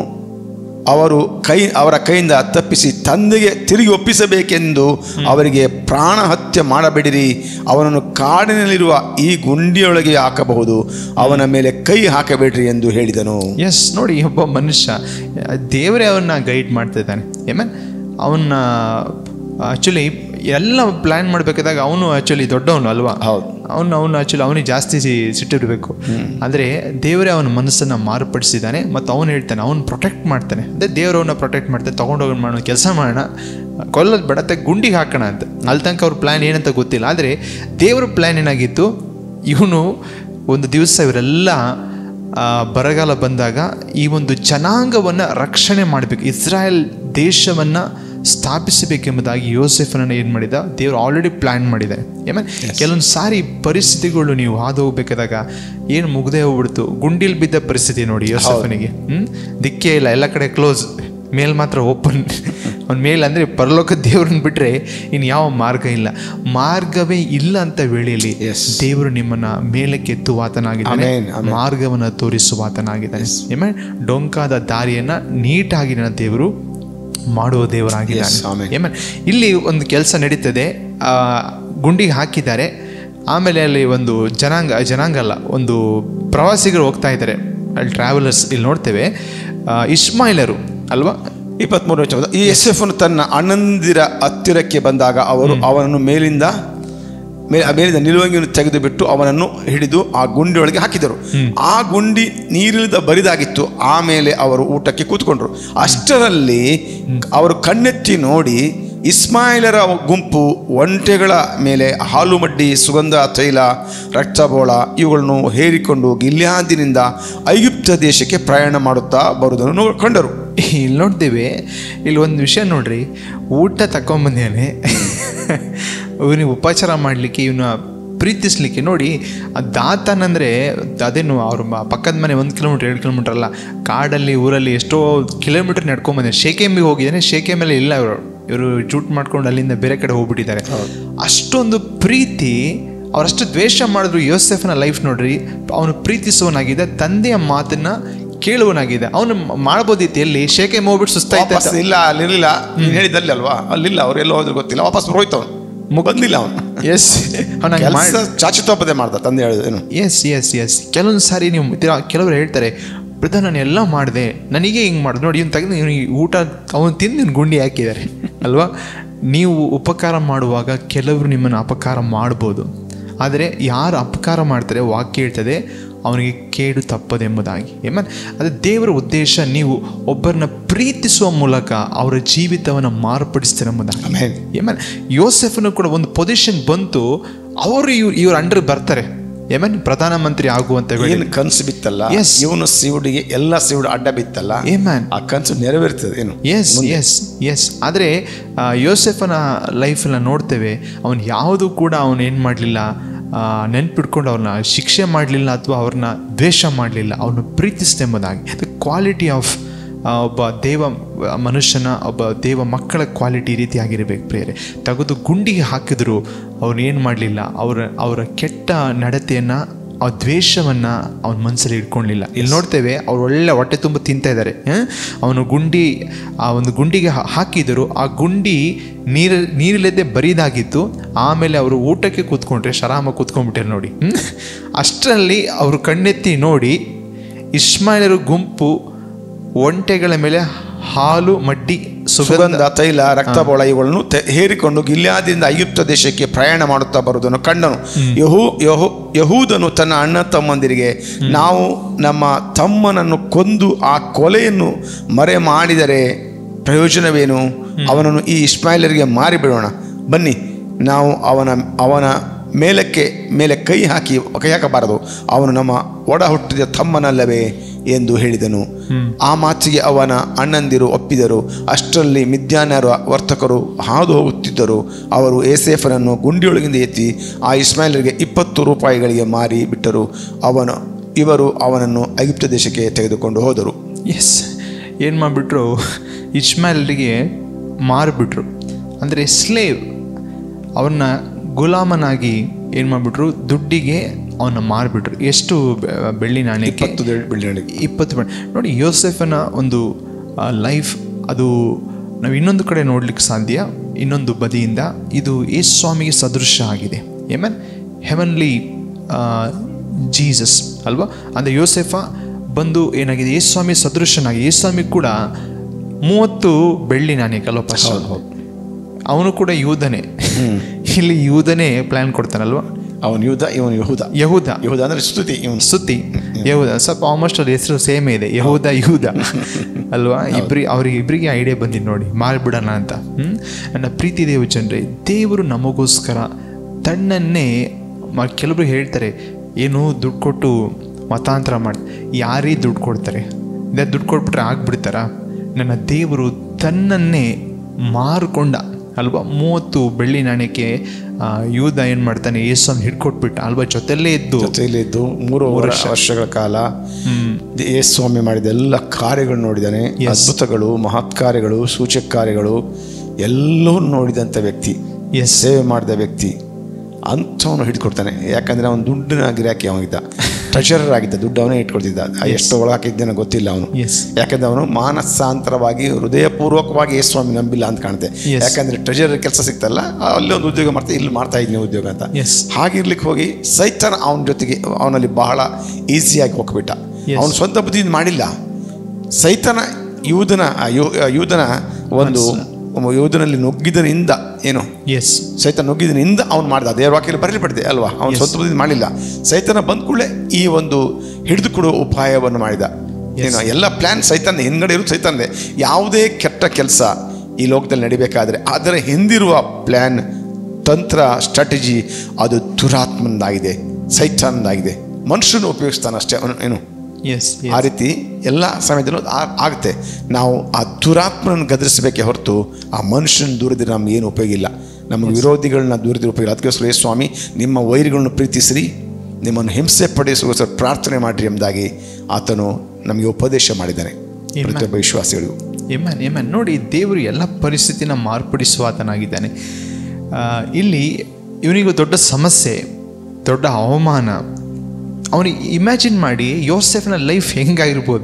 ಅವರು ಕೈ ಅವರ ಕೈಯಿಂದ ತಪ್ಪಿಸಿ ತಂದೆಗೆ ತಿರುಗಿ ಒಪ್ಪಿಸಬೇಕೆಂದು ಅವರಿಗೆ ಪ್ರಾಣ ಹತ್ಯೆ ಮಾಡಬೇಡಿರಿ ಅವನನ್ನು ಕಾಡಿನಲ್ಲಿರುವ ಈ ಗುಂಡಿಯೊಳಗೆ ಹಾಕಬಹುದು ಅವನ ಮೇಲೆ ಕೈ ಹಾಕಬೇಡ್ರಿ ಎಂದು ಹೇಳಿದನು ಎಸ್ ನೋಡಿ ಒಬ್ಬ ಮನುಷ್ಯ ದೇವರೇ ಅವನ್ನ ಗೈಡ್ ಮಾಡ್ತಾ ಇದ್ದಾನೆ ಏಮನ್ ಅವನ್ನ ಆ್ಯಕ್ಚುಲಿ ಎಲ್ಲ ಪ್ಲ್ಯಾನ್ ಮಾಡಬೇಕಾದಾಗ ಅವನು ಆ್ಯಕ್ಚುಲಿ ದೊಡ್ಡವನು ಅಲ್ವಾ ಹೌದು. ಅವನು ಅವನು ಆ್ಯಕ್ಚುಲಿ ಅವನಿಗೆ ಜಾಸ್ತಿ ಸಿ- ಸಿಟ್ಟಿರಬೇಕು ಆದರೆ ದೇವರೇ ಅವನ ಮನಸ್ಸನ್ನು ಮಾರ್ಪಡಿಸಿದ್ದಾನೆ ಮತ್ತು ಅವನು ಹೇಳ್ತಾನೆ ಅವನು ಪ್ರೊಟೆಕ್ಟ್ ಮಾಡ್ತಾನೆ ಅದೇ ದೇವರವನ್ನ ಪ್ರೊಟೆಕ್ಟ್ ಮಾಡ್ತಾನೆ ತೊಗೊಂಡೋಗಿ ಮಾಡೋ ಕೆಲಸ ಮಾಡೋಣ ಕೊಲ್ಲೋದು ಬೇಡತ್ತೆ ಗುಂಡಿಗೆ ಹಾಕೋಣ ಅಂತ ಅಲ್ಲಿ ತನಕ ಅವ್ರ ಪ್ಲ್ಯಾನ್ ಏನಂತ ಗೊತ್ತಿಲ್ಲ ಆದರೆ ದೇವರ ಪ್ಲ್ಯಾನ್ ಏನಾಗಿತ್ತು ಇವನು ಒಂದು ದಿವಸ ಇವರೆಲ್ಲ ಆ, ಬರಗಾಲ ಬಂದಾಗ ಈ ಒಂದು ಜನಾಂಗವನ್ನು ರಕ್ಷಣೆ ಮಾಡಬೇಕು ಇಸ್ರಾಯೇಲ್ ದೇಶವನ್ನು ಸ್ಥಾಪಿಸಬೇಕೆಂಬುದಾಗಿ ಯೋಸೆಫನನ್ನು ಏನು ಮಾಡಿದ ದೇವರು ಆಲ್ರೆಡಿ ಪ್ಲ್ಯಾನ್ ಮಾಡಿದ್ದಾರೆ ಏಮನ್ ಕೆಲವೊಂದು ಸಾರಿ ಪರಿಸ್ಥಿತಿಗಳು ನೀವು ಹಾದು ಹೋಗ್ಬೇಕಾದಾಗ ಏನು ಮುಗ್ದೇ ಹೋಗ್ಬಿಡ್ತು ಗುಂಡಿಲ್ ಬಿದ್ದ ಪರಿಸ್ಥಿತಿ ನೋಡಿ ಯೋಸೆಫನಿಗೆ ಹ್ಮ್ ದಿಕ್ಕೇ ಇಲ್ಲ ಎಲ್ಲ ಕಡೆ ಕ್ಲೋಸ್ ಮೇಲ್ ಮಾತ್ರ ಓಪನ್ ಅವ್ನ ಮೇಲೆ ಅಂದರೆ ಪರಲೋಕ ದೇವ್ರನ್ನ ಬಿಟ್ಟರೆ ಇನ್ನು ಯಾವ ಮಾರ್ಗ ಇಲ್ಲ ಮಾರ್ಗವೇ ಇಲ್ಲ ಅಂತ ವೇಳೆಯಲ್ಲಿ Yes. ದೇವರು ನಿಮ್ಮನ್ನ ಮೇಲಕ್ಕೆ ಎತ್ತುವಾತನಾಗಿದ್ದಾನೆ Amen, amen. ಮಾರ್ಗವನ್ನು ತೋರಿಸುವಾತನಾಗಿದ್ದಾನೆ ಏಮನ್ ಡೊಂಕಾದ ದಾರಿಯನ್ನ ನೀಟಾಗಿ ನನ್ನ ದೇವರು ಮಾಡುವ Yes, ದೇವರಾಗಿದ್ದಾನೆ amen. ಏಮನ್ ಇಲ್ಲಿ ಒಂದು ಕೆಲಸ ನಡೀತದೆ ಆ, ಗುಂಡಿಗೆ ಹಾಕಿದ್ದಾರೆ ಆಮೇಲೆ ಅಲ್ಲಿ ಒಂದು ಜನಾಂಗ ಜನಾಂಗ ಅಲ್ಲ ಒಂದು ಪ್ರವಾಸಿಗರು ಹೋಗ್ತಾ ಇದ್ದಾರೆ ಅಲ್ಲಿ ಟ್ರಾವೆಲರ್ಸ್ ಇಲ್ಲಿ ನೋಡ್ತೇವೆ ಆ, ಇಸ್ಮಾಯಿಲರು ಅಲ್ವಾ ಇಪ್ಪತ್ಮೂರು ವಚನ ಈ ಎಸ್ಎಫ್ನು ತನ್ನ ಅಣ್ಣಂದಿರ ಹತ್ತಿರಕ್ಕೆ ಬಂದಾಗ ಅವರು ಅವನನ್ನು ಮೇಲಿಂದ ಮೇಲೆ ಮೇಲಿದ ನಿಲುವಂಗಿಯನ್ನು ತೆಗೆದು ಬಿಟ್ಟು ಅವನನ್ನು ಹಿಡಿದು ಆ ಗುಂಡಿಯೊಳಗೆ ಹಾಕಿದರು ಆ ಗುಂಡಿ ನೀರಿಳಿದ ಬರಿದಾಗಿತ್ತು ಆಮೇಲೆ ಅವರು ಊಟಕ್ಕೆ ಕೂತ್ಕೊಂಡ್ರು ಅಷ್ಟರಲ್ಲಿ ಅವರು ಕಣ್ಣೆತ್ತಿ ನೋಡಿ ಇಸ್ಮಾಯಿಲರ ಗುಂಪು ಒಂಟೆಗಳ ಮೇಲೆ ಹಾಲು ಮಡ್ಡಿ ಸುಗಂಧ ತೈಲ ರಕ್ತಬೋಳ ಇವುಗಳನ್ನು ಹೇರಿಕೊಂಡು ಗಿಲ್ಯಾದಿನಿಂದ ಐಗುಪ್ತ ದೇಶಕ್ಕೆ ಪ್ರಯಾಣ ಮಾಡುತ್ತಾ ಬರುವುದನ್ನು ನೋ- ಕಂಡರು ಇಲ್ಲಿ ನೋಡ್ತೀವಿ ಇಲ್ಲಿ ಒಂದು ವಿಷಯ ನೋಡ್ರಿ ಊಟ ತಗೊಂಬಂದೇನೆ ಇವನಿಗೆ ಉಪಚಾರ ಮಾಡಲಿಕ್ಕೆ ಇವನ ಪ್ರೀತಿಸ್ಲಿಕ್ಕೆ ನೋಡಿ ಆ ದಾತನ್ ಅಂದರೆ ಅದೇನು ಅವ್ರ ಮ- ಪಕ್ಕದ ಮನೆ ಒಂದು ಕಿಲೋಮೀಟ್ರ್ ಎರಡು ಕಿಲೋಮೀಟ್ರ್ ಅಲ್ಲ ಕಾಡಲ್ಲಿ ಊರಲ್ಲಿ ಎಷ್ಟೋ ಕಿಲೋಮೀಟ್ರ್ ನಡ್ಕೊಂಬಂದೆ ಶೇಕೆಂಬಿಗೆ ಹೋಗಿದ್ದಾನೆ ಶೇಕೆ ಮೇಲೆ ಇಲ್ಲ ಇವರು ಇವರು ಜೂಟ್ ಮಾಡ್ಕೊಂಡು ಅಲ್ಲಿಂದ ಬೇರೆ ಕಡೆ ಹೋಗ್ಬಿಟ್ಟಿದ್ದಾರೆ ಅಷ್ಟೊಂದು ಪ್ರೀತಿ ಅವರಷ್ಟು ದ್ವೇಷ ಮಾಡಿದ್ರು ಯೋಸೆಫನ ಲೈಫ್ ನೋಡ್ರಿ ಅವನು ಪ್ರೀತಿಸುವನಾಗಿದೆ ತಂದೆಯ ಮಾತನ್ನ ಕೇಳುವನಾಗಿದೆ ಅವನು ಮಾಡ್ಬೋದಿತ್ತು ಎಲ್ಲಿ ಶೇಕೆ ಹೋಗ್ಬಿಟ್ಟು ಸುಸ್ತಾಯ್ತು ವಾಪಸ್ ಇಲ್ಲ ಅಲ್ಲಿರಲಿಲ್ಲ ನೀನು ಹೇಳಿದಲ್ಲಿ ಅಲ್ವಾ ಅಲ್ಲಿಲ್ಲ ಅವ್ರು ಎಲ್ಲೋ ಹೋದ್ರು ಗೊತ್ತಿಲ್ಲ ವಾಪಸ್ ಹೋಯ್ತು ಅವನು ಬಂದಿಲ್ಲ ಅವನು ಎಸ್ ಅವನಾಗ ಕೆಲಸ ಚಾಚಿತೋಪದೆ ಮಾಡ್ದ ತಂದೆ ಹೇಳಿದೇನು ಎಸ್ ಎಸ್ ಎಸ್ ಕೆಲವೊಂದು ಸಾರಿ ನೀವು ತಿರಾ- ಕೆಲವರು ಹೇಳ್ತಾರೆ ಬ್ರದರ್ ನಾನು ಎಲ್ಲ ಮಾಡಿದೆ ನನಗೆ ಹಿಂಗೆ ಮಾಡಿದೆ ನೋಡಿ ಇವ್ನು ತೆಗೆದು ಇವ್ನಿಗೆ ಊಟ ಅವನು ತಿಂದು ಇವ್ನು ಗುಂಡಿ ಹಾಕಿದ್ದಾರೆ ಅಲ್ವಾ ನೀವು ಉಪಕಾರ ಮಾಡುವಾಗ ಕೆಲವರು ನಿಮ್ಮನ್ನು ಅಪಕಾರ ಮಾಡ್ಬೋದು ಆದರೆ ಯಾರು ಅಪಕಾರ ಮಾಡ್ತಾರೆ ವಾಕ್ಯ ಹೇಳ್ತದೆ ಅವನಿಗೆ ಕೇಡು ತಪ್ಪದೆಂಬುದಾಗಿ ಏಮನ್ ಅದೇ ದೇವರ ಉದ್ದೇಶ ನೀವು ಒಬ್ಬರನ್ನ ಪ್ರೀತಿಸುವ ಮೂಲಕ ಅವರ ಜೀವಿತವನ್ನು ಮಾರ್ಪಡಿಸ್ತಾರೆ ಎಂಬುದಾಗಿ ಆಮೇಲೆ ಏಮನ್ ಯೋಸೆಫನು ಕೂಡ ಒಂದು ಪೊಸಿಷನ್ ಬಂತು ಅವರು ಇವ್ರು ಇವ್ರ ಅಂಡರ್ ಬರ್ತಾರೆ ಏಮನ್ ಪ್ರಧಾನಮಂತ್ರಿ ಆಗುವಂತ ವೇಳೆ ಏನು ಕನಸು ಬಿತ್ತಲ್ಲ Yes. ಇವನು ಸಿವುಡಿಗೆ ಎಲ್ಲ ಸಿವುಡು ಅಡ್ಡ ಬಿತ್ತಲ್ಲ ಏಮನ್ ಆ ಕನಸು ನೆರವೇರ್ತದೆ ಏನು ಎಸ್ ಎಸ್ ಎಸ್ ಆದರೆ ಯೋಸೆಫನ ಲೈಫನ್ನ ನೋಡ್ತೇವೆ ಅವನು ಯಾವುದು ಕೂಡ ಅವನು ಏನು ಮಾಡಲಿಲ್ಲ ನೆನ್ಪಿಟ್ಕೊಂಡು ಅವ್ರನ್ನ ಶಿಕ್ಷೆ ಮಾಡಲಿಲ್ಲ ಅಥವಾ ಅವ್ರನ್ನ ದ್ವೇಷ ಮಾಡಲಿಲ್ಲ ಅವನು ಪ್ರೀತಿಸ್ತೆಂಬುದಾಗಿ ದ ಕ್ವಾಲಿಟಿ ಆಫ್ ಒಬ್ಬ ದೇವ ಮನುಷ್ಯನ ಒಬ್ಬ ದೇವ ಮಕ್ಕಳ ಕ್ವಾಲಿಟಿ ಈ ರೀತಿಯಾಗಿರಬೇಕು ಪ್ರೇರೆ ತೆಗೆದು ಗುಂಡಿಗೆ ಹಾಕಿದ್ರು ಅವ್ರು ಏನು ಮಾಡಲಿಲ್ಲ ಅವರ ಅವರ ಕೆಟ್ಟ ನಡತೆಯನ್ನು ಆ ದ್ವೇಷವನ್ನು ಅವನ ಮನಸ್ಸಲ್ಲಿ ಇಟ್ಕೊಳ್ಳಿಲ್ಲ ಇಲ್ಲಿ ನೋಡ್ತೇವೆ ಅವ್ರು ಒಳ್ಳೆ ಹೊಟ್ಟೆ ತುಂಬ ತಿಂತಾ ಇದ್ದಾರೆ ಅವನು ಗುಂಡಿ ಆ ಒಂದು ಗುಂಡಿಗೆ ಹಾ- ಹಾಕಿದರು ಆ ಗುಂಡಿ ನೀರ ನೀರಿಲ್ಲದೆ ಬರಿದಾಗಿತ್ತು ಆಮೇಲೆ ಅವರು ಊಟಕ್ಕೆ ಕೂತ್ಕೊಂಡ್ರೆ ಶರಾಮ ಕೂತ್ಕೊಂಡ್ಬಿಟ್ಟಾರೆ ನೋಡಿ ಹ್ಮ್? ಅಷ್ಟರಲ್ಲಿ ಅವರು ಕಣ್ಣೆತ್ತಿ ನೋಡಿ ಇಸ್ಮಾಯಿಲರು ಗುಂಪು ಒಂಟೆಗಳ ಮೇಲೆ ಹಾಲು ಮಡ್ಡಿ ಸುಗಂಧ ಸುಗಂಧ ತೈಲ ರಕ್ತಬೋಳ ಇವುಗಳನ್ನು ತೆ- ಹೇರಿಕೊಂಡು ಗಿಲ್ಯಾದಿಂದ ಐಗುಪ್ತ ದೇಶಕ್ಕೆ ಪ್ರಯಾಣ ಮಾಡುತ್ತಾ ಬರುವುದನ್ನು ಕಂಡನು ಯಹೂ ಯಹೂ ಯಹೂದನು ತನ್ನ ಅಣ್ಣ ತಮ್ಮಂದಿರಿಗೆ ನಾವು ನಮ್ಮ ತಮ್ಮನನ್ನು ಕೊಂದು ಆ ಕೊಲೆಯನ್ನು ಮರೆ ಮಾಡಿದರೆ ಪ್ರಯೋಜನವೇನು ಅವನನ್ನು ಈ ಇಸ್ಮಾಯಿಲರಿಗೆ ಮಾರಿಬಿಡೋಣ ಬನ್ನಿ ನಾವು ಅವನ ಅವನ ಮೇಲಕ್ಕೆ ಮೇಲೆ ಕೈ ಹಾಕಿ ಕೈ ಹಾಕಬಾರದು ಅವನು ನಮ್ಮ ಒಡ ಹುಟ್ಟಿದ ತಮ್ಮನಲ್ಲವೇ ಎಂದು ಹೇಳಿದನು ಆ ಮಾತಿಗೆ ಅವನ ಅಣ್ಣಂದಿರು ಒಪ್ಪಿದರು ಅಷ್ಟರಲ್ಲಿ ಮಿದ್ಯಾನ್ಯರ ವರ್ತಕರು ಹಾದು ಹೋಗುತ್ತಿದ್ದರು ಅವರು ಏಸೇಫನನ್ನು ಗುಂಡಿಯೊಳಗಿಂದ ಎತ್ತಿ ಆ ಇಸ್ಮಾಯಿಲರಿಗೆ ಇಪ್ಪತ್ತು ರೂಪಾಯಿಗಳಿಗೆ ಮಾರಿ ಬಿಟ್ಟರು ಅವನು ಇವರು ಅವನನ್ನು ಐಗುಪ್ತ ದೇಶಕ್ಕೆ ತೆಗೆದುಕೊಂಡು ಹೋದರು ಎಸ್ ಏನು ಮಾಡಿಬಿಟ್ರು ಇಸ್ಮಾಯಿಲ್ರಿಗೆ ಮಾರಿಬಿಟ್ರು ಅಂದರೆ ಸ್ಲೇವ್ ಅವನ್ನ ಗುಲಾಮನಾಗಿ ಏನು ಮಾಡಿಬಿಟ್ರು ದುಡ್ಡಿಗೆ ಅವನ್ನ ಮಾರಿಬಿಟ್ರು ಎಷ್ಟು ಬೆ- ಬೆಳ್ಳಿ ನಾಣ್ಯಕ್ಕೆ ಇಪ್ಪತ್ತು ಬಿಲ್ಡಿಂಗ್ ಇಪ್ಪತ್ತು ಬಣ್ಣ ನೋಡಿ ಯೋಸೆಫನ ಒಂದು ಲೈಫ್ ಅದು ನಾವು ಇನ್ನೊಂದು ಕಡೆ ನೋಡ್ಲಿಕ್ಕೆ ಸಾಧ್ಯ ಇನ್ನೊಂದು ಬದಿಯಿಂದ ಇದು ಯೇಸು ಸ್ವಾಮಿಗೆ ಸದೃಶ ಆಗಿದೆ ಏಮನ್ ಹೆವನ್ಲಿ ಜೀಸಸ್ ಅಲ್ವಾ ಅಂದರೆ ಯೋಸೆಫ ಬಂದು ಏನಾಗಿದೆ ಯೇಸು ಸ್ವಾಮಿ ಸದೃಶನಾಗಿ ಯೇಸು ಸ್ವಾಮಿ ಕೂಡ ಮೂವತ್ತು ಬೆಳ್ಳಿ ನಾಣ್ಯಕ್ಕಲ್ವ ಫಸ್ಟ್ ಅವನು ಕೂಡ ಯೂದನೇ ಇಲ್ಲಿ ಯೂದನೇ ಪ್ಲ್ಯಾನ್ ಕೊಡ್ತಾನಲ್ವಾ ಅವನು ಯೂದ ಇವನು ಯಹೂದ ಯಹೂದ ಯಹೂದ ಅಂದ್ರೆ ಸ್ತುತಿ ಇವನು ಸುದ್ದಿ ಯಹೂದ ಸ್ವಲ್ಪ ಆಲ್ಮೋಸ್ಟ್ ಅವ್ರ ಹೆಸರು ಸೇಮ್ ಇದೆ ಯಹೂದ ಯಹೂದ ಅಲ್ವಾ ಇಬ್ರಿ ಅವ್ರಿಗೆ ಇಬ್ಬರಿಗೆ ಐಡಿಯಾ ಬಂದಿದ್ದು ನೋಡಿ ಮಾರ್ಬಿಡೋಣ ಅಂತ ಹ್ಮ್? ನನ್ನ ಪ್ರೀತಿ ದೇವ ಜನರೇ ದೇವರು ನಮಗೋಸ್ಕರ ತನ್ನನ್ನೇ ಮ- ಕೆಲವರು ಹೇಳ್ತಾರೆ ಏನು ದುಡ್ಡು ಕೊಟ್ಟು ಮತಾಂತರ ಮಾಡಿ ಯಾರೇ ದುಡ್ಡು ಕೊಡ್ತಾರೆ ಇದೇ ದುಡ್ಡು ಕೊಟ್ಬಿಟ್ರೆ ಆಗ್ಬಿಡ್ತಾರ ನನ್ನ ದೇವರು ತನ್ನನ್ನೇ ಮಾರ್ಕೊಂಡ ಅಲ್ವಾ ಮೂವತ್ತು ಬೆಳ್ಳಿ ನಾಣ್ಯಕ್ಕೆ ಆ, ಯೂದ ಏನು ಮಾಡ್ತಾನೆ ಯೇಸನ್ನು ಹಿಡ್ಕೊಟ್ಬಿಟ್ಟ ಅಲ್ವಾ ಜೊತೆಲ್ಲೇ ಇದ್ದು ಜೊತೆಯಲ್ಲಿದ್ದು ಮೂರು ವರ್ಷ ವರ್ಷಗಳ ಕಾಲ ಯೇಸು ಸ್ವಾಮಿ ಮಾಡಿದ ಎಲ್ಲ ಕಾರ್ಯಗಳು ನೋಡಿದ್ದಾನೆ ಅದ್ಭುತಗಳು ಮಹತ್ ಕಾರ್ಯಗಳು ಸೂಚಕ ಕಾರ್ಯಗಳು ಎಲ್ಲವೂ ನೋಡಿದಂಥ ವ್ಯಕ್ತಿ ಎಸ್ ಸೇವೆ ಮಾಡಿದ ವ್ಯಕ್ತಿ ಅಂಥವನು ಹಿಡ್ಕೊಡ್ತಾನೆ ಯಾಕಂದ್ರೆ ಅವನು ದುಡ್ಡಿನ ಗಿರಾಕಿ ಅವನಿದ್ದ ಟ್ರೆಷರರ್ ಆಗಿದ್ದ ದುಡ್ಡು ಅವನೇ ಇಟ್ಕೊಳ್ತಿದ್ದ ಆ ಎಷ್ಟು ಒಳಗೆ ಹಾಕಿದ್ದೇನೋ ಗೊತ್ತಿಲ್ಲ ಅವನು ಎಸ್ ಯಾಕಂದ್ರೆ ಅವನು ಮಾನಸಾಂತರವಾಗಿ ಹೃದಯಪೂರ್ವಕವಾಗಿ ಯೇಸು ಸ್ವಾಮಿ ನಂಬಿಲ್ಲ ಅಂತ ಕಾಣುತ್ತೆ Yes. ಯಾಕಂದ್ರೆ ಟ್ರೆಜರರ್ ಕೆಲಸ ಸಿಗ್ತಲ್ಲ ಅಲ್ಲಿ ಒಂದು ಉದ್ಯೋಗ ಮಾಡ್ತಾ ಇಲ್ಲಿ ಮಾಡ್ತಾ ಇದ್ದೀನಿ ಉದ್ಯೋಗ ಅಂತ ಎಸ್ ಹಾಗಿರ್ಲಿಕ್ಕೆ ಹೋಗಿ ಸೈತಾನ ಅವನ ಜೊತೆಗೆ ಅವನಲ್ಲಿ ಬಹಳ ಈಸಿಯಾಗಿ ಹೋಗ್ಬಿಟ್ಟ Yes. ಅವನು ಸ್ವಂತ ಬುದ್ಧಿಯಿಂದ ಮಾಡಿಲ್ಲ ಸೈತಾನ ಯೂದನ ಆ ಯೂ- ಆ ಯೂದನ ಒಂದು ಯೋಧನಲ್ಲಿ ನುಗ್ಗಿದನಿಂದ ಏನು ಎಸ್ ಸೈತನ ನುಗ್ಗಿದನಿಂದ ಅವನು ಮಾಡಿದ ದೇವರ ವಾಕ್ಯದಲ್ಲಿ ಬರೆಯಲ್ಪಟ್ಟಿದೆ ಅಲ್ವಾ ಅವನು ಸ್ವಂತ ಬುದ್ಧಿಯಿಂದ ಮಾಡಲಿಲ್ಲ ಸೈತನ ಬಂದ ಕೂಡಲೇ ಈ ಒಂದು ಹಿಡಿದುಕೊಡುವ ಉಪಾಯವನ್ನು ಮಾಡಿದ ಏನು ಎಲ್ಲ ಪ್ಲಾನ್ ಸೈತನ ಹಿಂದ್ಗಡೆ ಇರೋದು ಸೈತನದೇ ಯಾವುದೇ ಕೆಟ್ಟ ಕೆಲಸ ಈ ಲೋಕದಲ್ಲಿ ನಡಿಬೇಕಾದ್ರೆ ಅದರ ಹಿಂದಿರುವ ಪ್ಲಾನ್ ತಂತ್ರ ಸ್ಟ್ರಾಟಜಿ ಅದು ದುರಾತ್ಮನದಾಗಿದೆ ಸೈತಾನದಾಗಿದೆ ಮನುಷ್ಯನು ಉಪಯೋಗಿಸ್ತಾನೆ ಅಷ್ಟೇ ಅವನು ಏನು ಎಸ್ ಆ ರೀತಿ ಎಲ್ಲ ಸಮಯದಲ್ಲೂ ಆ- ಆಗುತ್ತೆ ನಾವು ಆ ದುರಾತ್ಮನ ಗದರಿಸಬೇಕೇ ಹೊರತು ಆ ಮನುಷ್ಯನ ದೂರದಿರೋ ನಮ್ಗೆ ಏನು ಉಪಯೋಗ ಇಲ್ಲ ನಮಗೆ ವಿರೋಧಿಗಳನ್ನ ದೂರದಿರೋ ಉಪಯೋಗ ಇಲ್ಲ ಅದಕ್ಕೋಸ್ಕರ "ಏ ಸ್ವಾಮಿ ನಿಮ್ಮ ವೈರಿಗಳನ್ನು ಪ್ರೀತಿಸಿರಿ ನಿಮ್ಮನ್ನು ಹಿಂಸೆ ಪಡಿಸುವ ಪ್ರಾರ್ಥನೆ ಮಾಡಿರಿ ಎಂಬುದಾಗಿ ಆತನು ನಮಗೆ ಉಪದೇಶ ಮಾಡಿದ್ದಾನೆ ಪ್ರತಿಯೊಬ್ಬ ವಿಶ್ವಾಸಿಗಳಿಗೂ ಎಮನ್ ಎಮನ್ ನೋಡಿ ದೇವರು ಎಲ್ಲ ಪರಿಸ್ಥಿತಿನ ಮಾರ್ಪಡಿಸುವ ಆತನಾಗಿದ್ದಾನೆ ಆ, ಇಲ್ಲಿ ಇವನಿಗೂ ದೊಡ್ಡ ಸಮಸ್ಯೆ ದೊಡ್ಡ ಅವಮಾನ ಅವನಿಗೆ ಇಮ್ಯಾಜಿನ್ ಮಾಡಿ ಯೋಸೆಫ್ನ ಲೈಫ್ ಹೆಂಗಾಗಿರ್ಬೋದು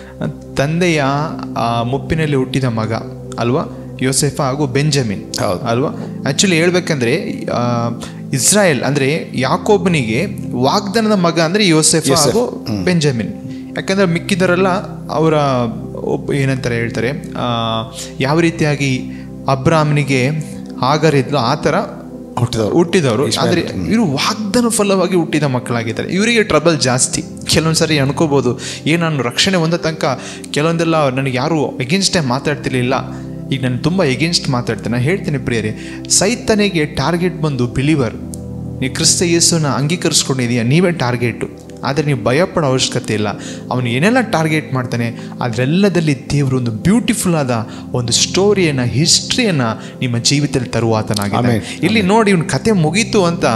ತಂದೆಯ ಆ, ಮುಪ್ಪಿನಲ್ಲಿ ಹುಟ್ಟಿದ ಮಗ ಅಲ್ವಾ ಯೋಸೆಫ ಹಾಗೂ ಬೆಂಜಮಿನ್ ಹೌದು. ಅಲ್ವಾ ಆ್ಯಕ್ಚುಲಿ ಹೇಳ್ಬೇಕಂದ್ರೆ ಆ, ಇಸ್ರಾಯೇಲ್ ಅಂದರೆ ಯಾಕೋಬನಿಗೆ ವಾಗ್ದಾನದ ಮಗ ಅಂದರೆ ಯೋಸೆಫ ಹಾಗೂ ಬೆಂಜಮಿನ್ ಯಾಕಂದ್ರೆ ಮಿಕ್ಕಿದರೆಲ್ಲ ಅವರ ಒಬ್ಬ ಏನಂತಾರೆ ಹೇಳ್ತಾರೆ ಆ, ಯಾವ ರೀತಿಯಾಗಿ ಅಬ್ರಾಹ್ಮನಿಗೆ ಆಗರಿದ್ಲು ಆ ಥರ ಹುಟ್ಟಿದವರು ಹುಟ್ಟಿದವರು ಆದರೆ ಇವರು ವಾಗ್ದಾನ ಫಲವಾಗಿ ಹುಟ್ಟಿದ ಮಕ್ಕಳಾಗಿದ್ದಾರೆ ಇವರಿಗೆ ಟ್ರಬಲ್ ಜಾಸ್ತಿ ಕೆಲವೊಂದು ಸರಿ ಅನ್ಕೋಬೋದು ಏನು ನಾನು ರಕ್ಷಣೆ ಹೊಂದ ತನಕ ಕೆಲವೊಂದೆಲ್ಲ ನನಗೆ ಯಾರು ಎಗೇನ್ಸ್ಟೇ ಮಾತಾಡ್ತಿರ್ಲಿಲ್ಲ ಈಗ ನಾನು ತುಂಬ ಎಗೇನ್ಸ್ಟ್ ಮಾತಾಡ್ತೇನೆ ನಾನು ಹೇಳ್ತೀನಿ ಪ್ರಿಯರೇ ಸೈತನಿಗೆ ಟಾರ್ಗೆಟ್ ಬಂದು ಬಿಲಿವರ್ ನೀವು ಕ್ರಿಸ್ತ ಯೇಸುನ ಅಂಗೀಕರಿಸ್ಕೊಂಡಿದೀಯ ನೀವೇ ಟಾರ್ಗೆಟು ಆದರೆ ನೀವು ಭಯಪಡೋ ಅವಶ್ಯಕತೆ ಇಲ್ಲ ಅವನು ಏನೆಲ್ಲ ಟಾರ್ಗೆಟ್ ಮಾಡ್ತಾನೆ ಅದರೆಲ್ಲದಲ್ಲಿ ದೇವರು ಒಂದು ಬ್ಯೂಟಿಫುಲ್ ಆದ ಒಂದು ಸ್ಟೋರಿಯನ್ನು ಹಿಸ್ಟ್ರಿಯನ್ನು ನಿಮ್ಮ ಜೀವಿತದಲ್ಲಿ ತರುವಾತನಾಗಿದ್ದಾನೆ Amen. ಇಲ್ಲಿ ನೋಡಿ ಇವ್ನ ಕತೆ ಮುಗೀತು ಅಂತ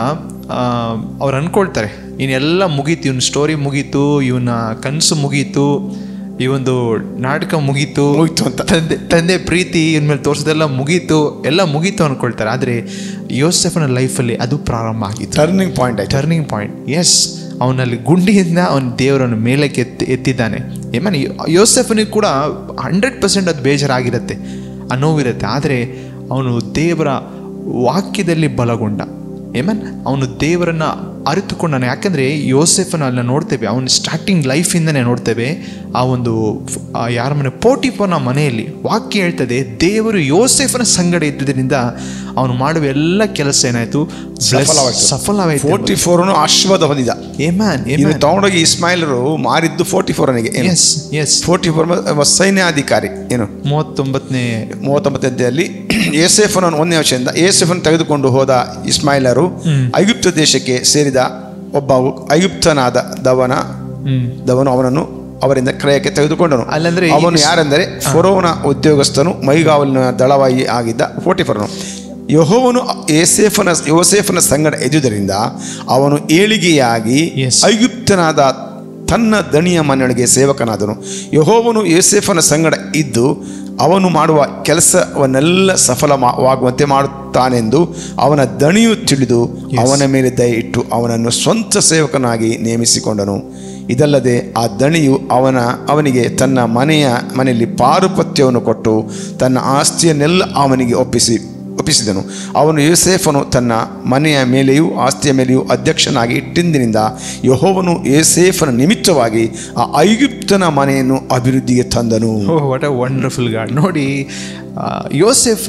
ಅವ್ರು ಅನ್ಕೊಳ್ತಾರೆ ಇನ್ನೆಲ್ಲ ಮುಗೀತು ಇವನ್ ಸ್ಟೋರಿ ಮುಗೀತು ಇವನ ಕನಸು ಮುಗೀತು ಈ ಒಂದು ನಾಟಕ ಮುಗೀತು ಮುಗೀತು ಅಂತ. ತಂದೆ ತಂದೆ ಪ್ರೀತಿ ಇನ್ ಮೇಲೆ ತೋರಿಸೋದೆಲ್ಲ ಮುಗೀತು ಎಲ್ಲ ಮುಗೀತು ಅನ್ಕೊಳ್ತಾರೆ ಆದರೆ ಯೋಸೆಫನ ಲೈಫಲ್ಲಿ ಅದು ಪ್ರಾರಂಭ ಆಗಿತ್ತು ಟರ್ನಿಂಗ್ ಪಾಯಿಂಟ್ ಆಯ್ತು ಟರ್ನಿಂಗ್ ಪಾಯಿಂಟ್ ಎಸ್ ಅವನಲ್ಲಿ ಗುಂಡಿಯಿಂದ ಅವನ ದೇವರನ್ನು ಮೇಲಕ್ಕೆ ಎತ್ತಿ ಎತ್ತಿದ್ದಾನೆ ಏಮನ್ ಯೋಸೆಫನಿಗೆ ಕೂಡ ಹಂಡ್ರೆಡ್ ಪರ್ಸೆಂಟ್ ಅದು ಬೇಜಾರಾಗಿರುತ್ತೆ ಆ ನೋವಿರುತ್ತೆ ಆದರೆ ಅವನು ದೇವರ ವಾಕ್ಯದಲ್ಲಿ ಬಲಗೊಂಡ ಏಮನ್ ಅವನು ದೇವರನ್ನ ಅರಿತುಕೊಂಡಾನೆ ಯಾಕಂದರೆ ಯೋಸೆಫನ ಅಲ್ಲಿ ನೋಡ್ತೇವೆ ಅವನ ಸ್ಟಾರ್ಟಿಂಗ್ ಲೈಫಿಂದನೇ ನೋಡ್ತೇವೆ ಆ ಒಂದು ಫ್- ಆ ಯಾರ ಮನೆ ಪೋಟಿಪನ ಮನೆಯಲ್ಲಿ ವಾಕ್ಯ ಹೇಳ್ತದೆ ದೇವರು ಯೋಸೆಫನ ಸಂಗಡ ಇದ್ದುದರಿಂದ ಅವನು ಮಾಡುವ ಎಲ್ಲ ಕೆಲಸ ಏನಾಯ್ತು ಸಫಲವಾಯ್ತು. ಸಫಲವಾಯ್ತು ಫೋರ್ಟಿ ಫೋರ್ನು ಆಶೀರ್ವಾದ ಹೊಂದಿದ ಏಮ್ಯಾನ್ ಇನ್ನು ತಗೊಂಡೋಗಿ ಇಸ್ಮಾಯಿಲರು ಮಾರಿದ್ದು ಫೋರ್ಟಿ ಫೋರ್ನಿಗೆ ಎಸ್ ಎಸ್ ಫೋರ್ಟಿ ಫೋರ್ ಸೈನ್ಯಾಧಿಕಾರಿ ಏನು ಮೂವತ್ತೊಂಬತ್ತನೇ ಮೂವತ್ತೊಂಬತ್ತನೆಯಲ್ಲಿ ಏಸೆಫನ ಒಂದನೇ ವರ್ಷದಿಂದ ಏಸೆಫನ್ ತೆಗೆದುಕೊಂಡು ಹೋದ ಇಸ್ಮಾಯಿಲರು ಐಗುಪ್ತ ದೇಶಕ್ಕೆ ಸೇರಿದ ಒಬ್ಬ ಐಗುಪ್ತನಾದ ದವನ ಹ್ಮ್ ದವನು ಅವನನ್ನು ಅವರಿಂದ ಕ್ರಯಕ್ಕೆ ತೆಗೆದುಕೊಂಡನು ಅಲ್ಲಂದ್ರೆ ಈ ಅವನು ಯಾರೆಂದರೆ ಫರೋವನ ಉದ್ಯೋಗಸ್ಥನು ಮೈಗಾವಲಿನ ದಳವಾಯಿ ಆಗಿದ್ದ ಫೋರ್ಟಿ ಫೋರನು ಯಹೋವನು ಏಸೇಫನ ಯೋಸೇಫನ ಸಂಗಡ ಎದ್ದುದರಿಂದ ಅವನು ಏಳಿಗೆಯಾಗಿ Yes. ಐಗುಪ್ತನಾದ ತನ್ನ ದಣಿಯ ಮನೆಯೊಳಗೆ ಸೇವಕನಾದನು ಯಹೋವನು ಯೋಸೇಫನ ಸಂಗಡ ಇದ್ದು ಅವನು ಮಾಡುವ ಕೆಲಸವನ್ನೆಲ್ಲ ಸಫಲವಾಗುವಂತೆ ಮಾಡುತ್ತಾನೆಂದು ಅವನ ದಣಿಯು ತಿಳಿದು ಅವನ ಮೇಲೆ ದಯ ಇಟ್ಟು ಅವನನ್ನು ಸ್ವಂತ ಸೇವಕನಾಗಿ ನೇಮಿಸಿಕೊಂಡನು ಇದಲ್ಲದೆ ಆ ದಣಿಯು ಅವನ ಅವನಿಗೆ ತನ್ನ ಮನೆಯ ಮನೆಯಲ್ಲಿ ಪಾರುಪತ್ಯವನ್ನು ಕೊಟ್ಟು ತನ್ನ ಆಸ್ತಿಯನ್ನೆಲ್ಲ ಅವನಿಗೆ ಒಪ್ಪಿಸಿ ಒಪ್ಪಿಸಿದನು ಅವನು ಯೋಸೇಫನು ತನ್ನ ಮನೆಯ ಮೇಲೆಯೂ ಆಸ್ತಿಯ ಮೇಲೆಯೂ ಅಧ್ಯಕ್ಷನಾಗಿ ಇಟ್ಟಿಂದಿನಿಂದ ಯಹೋವನು ಯೋಸೇಫನ ನಿಮಿತ್ತವಾಗಿ ಆ ಐಗುಪ್ತನ ಮನೆಯನ್ನು ಅಭಿವೃದ್ಧಿಗೆ ತಂದನು oh what a wonderful God ನೋಡಿ ಆ, ಯೋಸೆಫ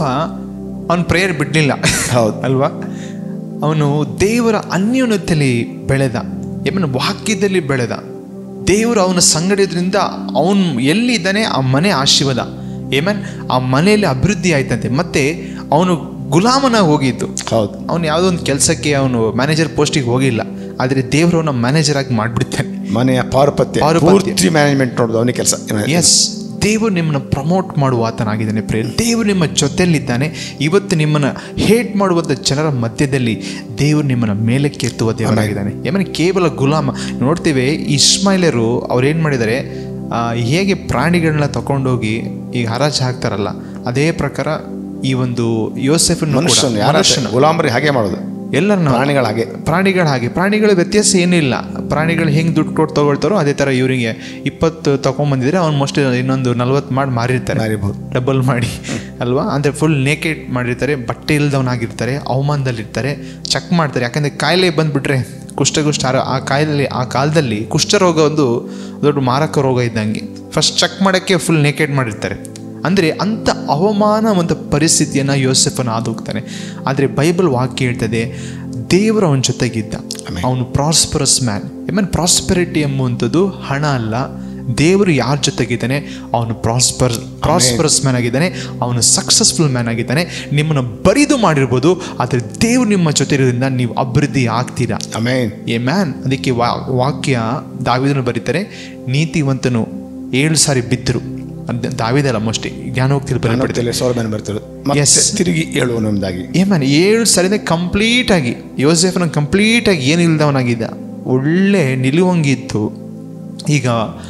ಅವನ ಪ್ರೇಯರ್ ಬಿಡಲಿಲ್ಲ ಹೌದು. ಅಲ್ವಾ ಅವನು ದೇವರ ಅನ್ಯೋನ್ಯತೆಯಲ್ಲಿ ಬೆಳೆದ ಏಮನ್ ವಾಕ್ಯದಲ್ಲಿ ಬೆಳೆದ ದೇವರು ಅವನ ಸಂಗಡದ್ರಿಂದ ಅವನು ಎಲ್ಲಿದ್ದಾನೆ ಆ ಮನೆ ಆಶೀರ್ವಾದ ಏಮನ್ ಆ ಮನೆಯಲ್ಲಿ ಅಭಿವೃದ್ಧಿ ಆಯ್ತಂತೆ ಮತ್ತೆ ಅವನು ಗುಲಾಮನ ಹೋಗಿದ್ದು ಹೌದು ಅವನು ಯಾವುದೋ ಒಂದು ಕೆಲಸಕ್ಕೆ ಅವನು ಮ್ಯಾನೇಜರ್ ಪೋಸ್ಟಿಗೆ ಹೋಗಿಲ್ಲ ಆದರೆ ದೇವರು ಅವನ ಮ್ಯಾನೇಜರ್ ಆಗಿ ಮಾಡಿಬಿಡ್ತಾನೆ ಮನೆಯ ಪಾರುಪತ್ಯ ಪಾರುಪತ್ಯ. ಪೂರ್ತಿ ಮ್ಯಾನೇಜ್ಮೆಂಟ್ ನೋಡೋದು ಅವನಿಗೆ ಕೆಲಸ ಎಸ್ ದೇವರು ನಿಮ್ಮನ್ನು ಪ್ರಮೋಟ್ ಮಾಡುವ ಆತನಾಗಿದ್ದಾನೆ ಪ್ರೇರ್ ದೇವರು ನಿಮ್ಮ ಜೊತೆಯಲ್ಲಿದ್ದಾನೆ ಇವತ್ತು ನಿಮ್ಮನ್ನು ಹೇಟ್ ಮಾಡುವಂಥ ಜನರ ಮಧ್ಯದಲ್ಲಿ ದೇವರು ನಿಮ್ಮನ್ನು ಮೇಲಕ್ಕೆ ಎತ್ತುವ ದೇವರಾಗಿದ್ದಾನೆ ಏಮನ್ ಕೇವಲ ಗುಲಾಮ ನೋಡ್ತೀವಿ ಇಸ್ಮಾಯಿಲರು ಅವ್ರು ಏನು ಮಾಡಿದ್ದಾರೆ ಆ, ಹೇಗೆ ಪ್ರಾಣಿಗಳನ್ನ ತಗೊಂಡೋಗಿ ಈಗ ಹರಾಜು ಹಾಕ್ತಾರಲ್ಲ ಅದೇ ಪ್ರಕಾರ ಈ ಒಂದು ಯೋಸೆಫ್ ಮನುಷ್ಯನು ಯಾರ ಗುಲಾಮರಿ ಹಾಗೆ ಮಾಡೋದು ಎಲ್ಲರನ್ನ ಪ್ರಾಣಿಗಳ ಹಾಗೆ ಪ್ರಾಣಿಗಳ ಹಾಗೆ ಪ್ರಾಣಿಗಳ ವ್ಯತ್ಯಾಸ ಏನಿಲ್ಲ ಪ್ರಾಣಿಗಳು ಹೆಂಗೆ ದುಡ್ಡು ಕೊಟ್ಟು ತಗೊಳ್ತಾರೋ ಅದೇ ಥರ ಇವರಿಗೆ ಇಪ್ಪತ್ತು ತಗೊಂಬಂದಿದ್ರೆ ಅವ್ನು ಮೋಸ್ಟ್ ಇನ್ನೊಂದು ನಲ್ವತ್ತು ಮಾಡಿ ಮಾರಿರ್ತಾರೆ ಮಾರಿರ್ಬೋದು. ಡಬಲ್ ಮಾಡಿ ಅಲ್ವಾ ಅಂದರೆ ಫುಲ್ ನೇಕೆಡ್ ಮಾಡಿರ್ತಾರೆ ಬಟ್ಟೆ ಇಲ್ದವನಾಗಿರ್ತಾರೆ ಅವಮಾನದಲ್ಲಿರ್ತಾರೆ ಚೆಕ್ ಮಾಡ್ತಾರೆ ಯಾಕಂದರೆ ಕಾಯಿಲೆ ಬಂದುಬಿಟ್ರೆ ಕುಷ್ಠಗುಷ್ಠ ಆರೋ- ಆ ಕಾಯಿಲೆ ಆ ಕಾಲದಲ್ಲಿ ಕುಷ್ಠರೋಗ ಒಂದು ದೊಡ್ಡ ಮಾರಕ ರೋಗ ಇದ್ದಂಗೆ ಫಸ್ಟ್ ಚೆಕ್ ಮಾಡೋಕ್ಕೆ ಫುಲ್ ನೇಕೆಡ್ ಮಾಡಿರ್ತಾರೆ ಅಂದರೆ ಅಂಥ ಅವಮಾನ ಒಂದು ಪರಿಸ್ಥಿತಿಯನ್ನು ಯೋಸೆಫನ ಹೋಗ್ತಾನೆ ಆದರೆ ಬೈಬಲ್ ವಾಕ್ಯ ಹೇಳ್ತದೆ ದೇವರು ಅವನ ಜೊತೆಗಿದ್ದ ಅವನು ಪ್ರಾಸ್ಪರಸ್ ಮ್ಯಾನ್ ಮೀನ್ ಪ್ರಾಸ್ಪರಿಟಿ ಎಂಬುವಂಥದ್ದು ಹಣ ಅಲ್ಲ ದೇವರು ಯಾರ ಜೊತೆಗಿದ್ದಾನೆ ಅವನು ಪ್ರಾಸ್ಪರ್ ಪ್ರಾಸ್ಪರಸ್ ಮ್ಯಾನ್ ಆಗಿದ್ದಾನೆ ಅವನು ಸಕ್ಸಸ್ಫುಲ್ ಮ್ಯಾನ್ ಆಗಿದ್ದಾನೆ ನಿಮ್ಮನ್ನು ಬರಿದು ಮಾಡಿರ್ಬೋದು ಆದರೆ ದೇವರು ನಿಮ್ಮ ಜೊತೆ ಇರೋದ್ರಿಂದ ನೀವು ಅಭಿವೃದ್ಧಿ ಆಗ್ತೀರಾ ಅಮೇನ್ ಎ ಮ್ಯಾನ್ ಅದಕ್ಕೆ ವಾ ವಾಕ್ಯ ದಾವಿದನು ಬರೀತಾರೆ ನೀತಿವಂತನು ಏಳು ಸಾರಿ ಬಿದ್ದರು ಅದ್ ದಾವಿದಲ್ಲ ಮೋಸ್ಟ್ಲಿ ಜ್ಞಾನೋಕ್ತಿಯಲ್ಲಿ ಬರೀತಾರೆ ನೋಡ್ತಿಲ್ಲ ಸಾವಿರ ಮೇಲೆ ಬರ್ತಿರೋದು ಮತ್ತೆ Yes. ತಿರುಗಿ ಹೇಳುವ ನಮ್ದಾಗಿ ಏ ಮ್ಯಾನ್ ಏಳು ಸರಿದೆ ಕಂಪ್ಲೀಟ್ ಆಗಿ ಯೋಸೆಫ್ನ ಕಂಪ್ಲೀಟ್ ಆಗಿ ಏನಿಲ್ದವನಾಗಿದ್ದ ಒಳ್ಳೆ ನಿಲುವಂಗಿತ್ತು ಈಗ